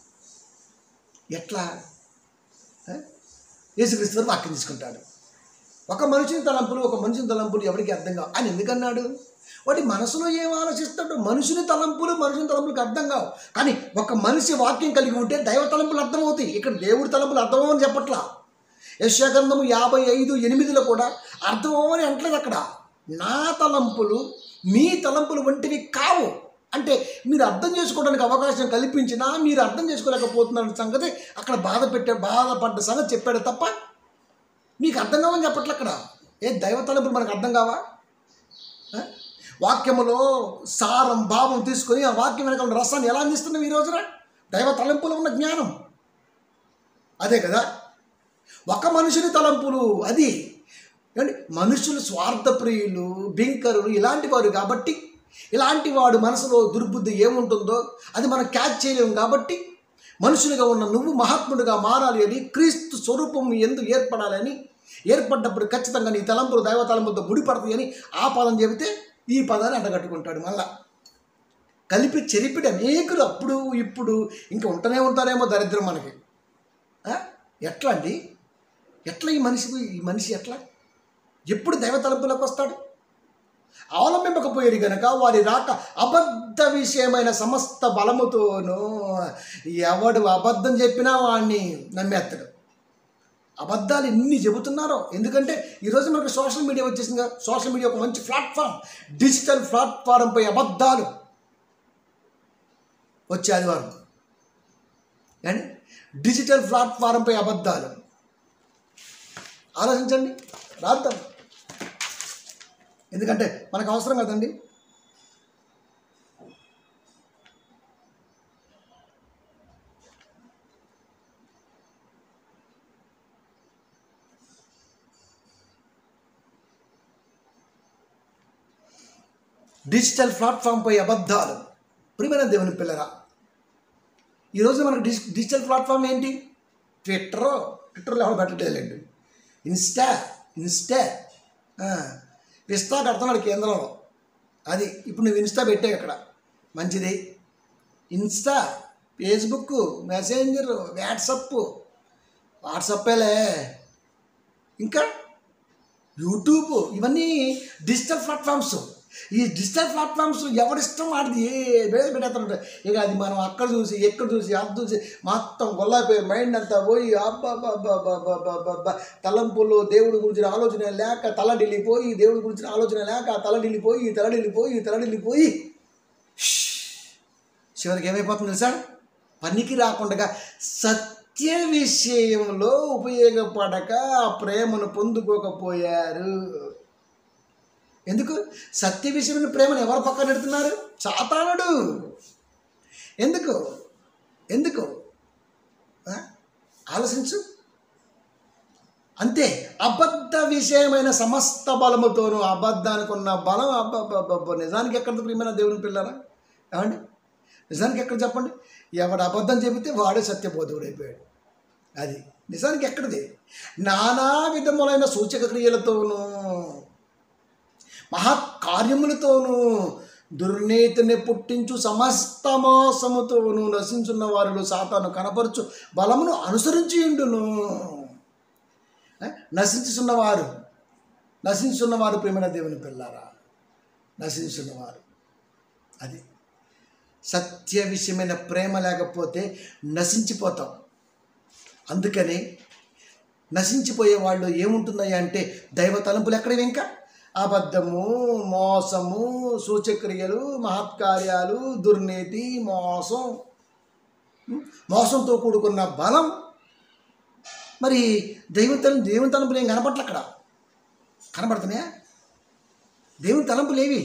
ఎట్లా ఆ? యేసుక్రీస్తు వారు వాక్యం తీసుకుంటాడు ఒక మనిషిని తలంపులు ఒక మనిషిని తలంపులు ఎవరికి అర్థం కావు ఆయన ఎందుకన్నాడు వాడి మనసులో ఏం ఆలోచిస్తాడు మనుషుని తలంపులు మనుషుని తలంపులకు అర్థం కావు కానీ ఒక మనిషి వాక్యం కలిగి ఉంటే దైవ తలంపులు అర్థమవుతాయి ఇక్కడ దేవుడి తలంపులు అర్థమవని చెప్పట్లా యశాగ్రంథము యాభై ఐదు ఎనిమిదిలో కూడా అర్థమవని అంటలేదు అక్కడ నా తలంపులు మీ తలంపులు వంటివి కావు అంటే మీరు అర్థం చేసుకోవడానికి అవకాశం కల్పించినా మీరు అర్థం చేసుకోలేకపోతున్న సంగతి అక్కడ బాధ పెట్టే బాధపడ్డ సంగతి చెప్పాడు తప్ప మీకు అర్థం కావని చెప్పట్లే అక్కడ ఏ దైవ తలంపులు మనకు అర్థం కావా ఆ? వాక్యములో సారం భావం తీసుకొని ఆ వాక్యం వెనక ఉన్న రసాన్ని ఎలా అందిస్తున్నాం ఈ రోజున దైవ తలంపులో ఉన్న జ్ఞానం అదే కదా ఒక మనుషుని తలంపులు అది ఏమండి మనుషులు స్వార్థప్రియులు బింకరులు ఇలాంటి వారు కాబట్టి ఇలాంటి వాడు మనసులో దుర్బుద్ధి ఏముంటుందో అది మనం క్యాచ్ చేయలేము కాబట్టి మనుషులుగా ఉన్న నువ్వు మహాత్ముడిగా మారాలి అని క్రీస్తు స్వరూపం ఎందుకు ఏర్పడాలని ఏర్పడ్డప్పుడు ఖచ్చితంగా నీ తలంపులు దైవ తలంపులతో ముడిపడతాయి అని ఆ పదం చెబితే ఈ పదాన్ని అడ్డగట్టుకుంటాడు మళ్ళా కలిపి చెరిపిడి అనేకులు అప్పుడు ఇప్పుడు ఇంకా ఉంటూనే ఉంటారేమో దరిద్రం మనకి ఆ? ఎట్లా అండి ఎట్లా ఈ మనిషికి ఈ మనిషి ఎట్లా ఎప్పుడు దైవ తలంపులోకి వస్తాడు అవలంబింపకపోయేది గనక వారి రాక అబద్ధ విషయమైన సమస్త బలముతోనూ ఎవడు అబద్ధం చెప్పినా వాడిని నమ్మేస్తాడు అబద్ధాలు ఎన్ని చెబుతున్నారో ఎందుకంటే ఈరోజు మనకు సోషల్ మీడియా వచ్చేసింది కదా సోషల్ మీడియా ఒక మంచి ప్లాట్ఫామ్ డిజిటల్ ప్లాట్ఫారంపై అబద్ధాలు వచ్చే ఆదివారం కానీ డిజిటల్ ప్లాట్ఫారంపై అబద్ధాలు ఆలోచించండి రాద్దాం ఎందుకంటే మనకు అవసరం కదండి డిజిటల్ ప్లాట్ఫామ్పై అబద్ధాలు ప్రియమైన దేవుని పిల్లరా ఈరోజు మనకు డిజి డిజిటల్ ప్లాట్ఫామ్ ఏంటి ట్విట్టర్ ట్విట్టర్లో ఎవరు పెట్టలేదండి ఇన్స్టా ఇన్స్టా ఆ, ఇన్స్టా కడుతున్నాడు కేంద్రంలో అది ఇప్పుడు నువ్వు ఇన్స్టా పెట్టావు ఇక్కడ మంచిది ఇన్స్టా ఫేస్బుక్ మెసెంజర్ వాట్సప్ వాట్సప్పేలే ఇంకా యూట్యూబ్ ఇవన్నీ డిజిటల్ ప్లాట్ఫామ్స్ ఈ డిజిటల్ ప్లాట్ఫామ్స్ ఎవరిష్టం వాడిది ఏ వేసి పెట్టేస్తారంటే ఇక అది మనం అక్కడ చూసి ఎక్కడ చూసి అది చూసి మొత్తం గొల్లాపోయి మైండ్ అంతా పోయి అబ్బా తలంపుల్లో దేవుడి గురించి ఆలోచన లేక తల ఢిల్లిపోయి దేవుడి గురించి ఆలోచన లేక తల ఢిల్లిపోయి తల ఢిల్లిపోయి తల ఢిల్లిపోయి చివరికి ఏమైపోతుంది తెలుసా పనికి రాకుండా సత్య విషయంలో ఉపయోగపడక ఆ ప్రేమను పొందుకోకపోయారు ఎందుకు సత్య విషయమైన ప్రేమను ఎవరు పక్కన పెడుతున్నారు సాతానుడు ఎందుకు ఎందుకు ఆ? ఆలోచించు అంతే అబద్ధ విషయమైన సమస్త బలముతోనూ అబద్ధానికి ఉన్న బలం అబ్బబ్బబ్బబ్బ నిజానికి ఎక్కడ ప్రియమైన దేవుని పిల్లరా ఏమండి నిజానికి ఎక్కడ చెప్పండి ఎవడు అబద్ధం చెబితే వాడే సత్యబోధుడు అయిపోయాడు అది నిజానికి ఎక్కడిది నానా విధములైన సూచక క్రియలతోనూ మహత్కార్యములతోనూ దుర్నీతిని పుట్టించు సమస్త మోసముతోనూ నశించున్న వారిలో సాతాను కనపరచు బలమును అనుసరించి ఉండును నశించుచున్నవారు నశించున్నవారు ప్రేమైన దేవుని పిల్లారా నశించున్నవారు అది సత్య విషయమైన ప్రేమ లేకపోతే నశించిపోతాం అందుకని నశించిపోయే వాళ్ళు ఏముంటున్నాయి అంటే దైవ తలంపులు ఎక్కడవి ఇంకా అబద్ధము మోసము సూచక్రియలు మహత్కార్యాలు దుర్నీతి మోసం ఉం? మోసంతో కూడుకున్న బలం మరి దైవం తలం దేవుని తలంపులు ఏం కనపట్ల అక్కడ కనపడుతున్నాయా దేవుని తలంపులు ఏవి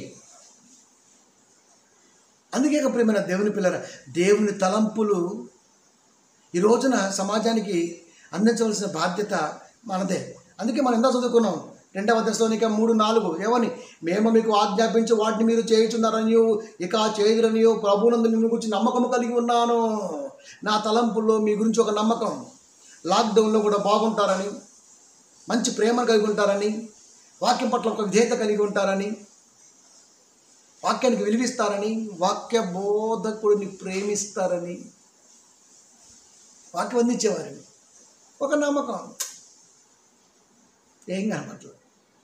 అందుకే ఇక ప్రేమైన దేవుని పిల్లర దేవుని తలంపులు ఈ రోజున సమాజానికి అందించవలసిన బాధ్యత మనదే అందుకే మనం ఎంత చదువుకున్నాం రెండవ దశలోనిక మూడు నాలుగు ఏమని మేము మీకు ఆజ్ఞాపించి వాటిని మీరు చేయుచున్నారనియో ఇక చేయురనియో ప్రభునందు మీ గురించి నమ్మకం కలిగి ఉన్నాను నా తలంపుల్లో మీ గురించి ఒక నమ్మకం లాక్డౌన్లో కూడా బాగుంటారని మంచి ప్రేమ కలిగి ఉంటారని వాక్యం పట్ల ఒక విధేయత కలిగి ఉంటారని వాక్యానికి విలువిస్తారని వాక్య బోధకుడిని ప్రేమిస్తారని వాక్యం అందించేవారని ఒక నమ్మకం ఏం కనపట్లేదు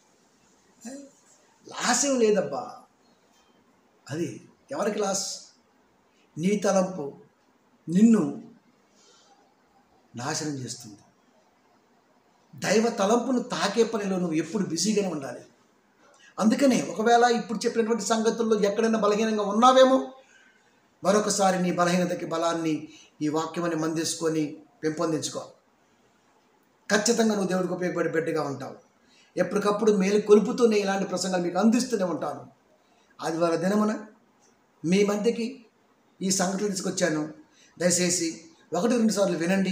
లాస్ ఏం లేదబ్బా అది ఎవరికి లాస్ నీ తలంపు నిన్ను నాశనం చేస్తుంది దైవ తలంపును తాకే పనిలో నువ్వు ఎప్పుడు బిజీగానే ఉండాలి అందుకనే ఒకవేళ ఇప్పుడు చెప్పినటువంటి సంగతుల్లో ఎక్కడైనా బలహీనంగా ఉన్నావేమో మరొకసారి నీ బలహీనతకి బలాన్ని ఈ వాక్యమని మందేసుకొని పెంపొందించుకో ఖచ్చితంగా నువ్వు దేవుడికి ఉపయోగపడే బిడ్డగా ఉంటావు ఎప్పటికప్పుడు మేలు కొలుపుతూనే ఇలాంటి ప్రసంగాలు మీకు అందిస్తూనే ఉంటాను ఆదివారం దినమున మీ మధ్యకి ఈ సంగతులు తీసుకొచ్చాను దయచేసి ఒకటి రెండు సార్లు వినండి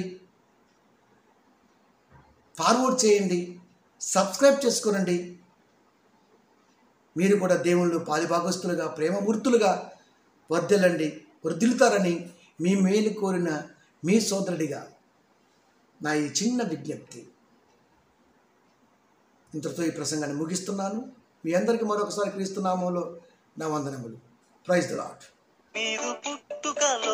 ఫార్వర్డ్ చేయండి సబ్స్క్రైబ్ చేసుకోనండి మీరు కూడా దేవుళ్ళు పాలిభాగస్తులుగా ప్రేమమూర్తులుగా వర్ధిల్లండి వర్ధిల్లుతారని మీ మేలు కోరిన మీ సోదరుడిగా నా ఈ చిన్న విజ్ఞప్తి ఇంతటితో ఈ ప్రసంగాన్ని ముగిస్తున్నాను మీ అందరికీ మరొకసారి క్రీస్తునామంలో నా వందనములు ప్రైజ్ ద లాట్ మీరు పుట్టుకలో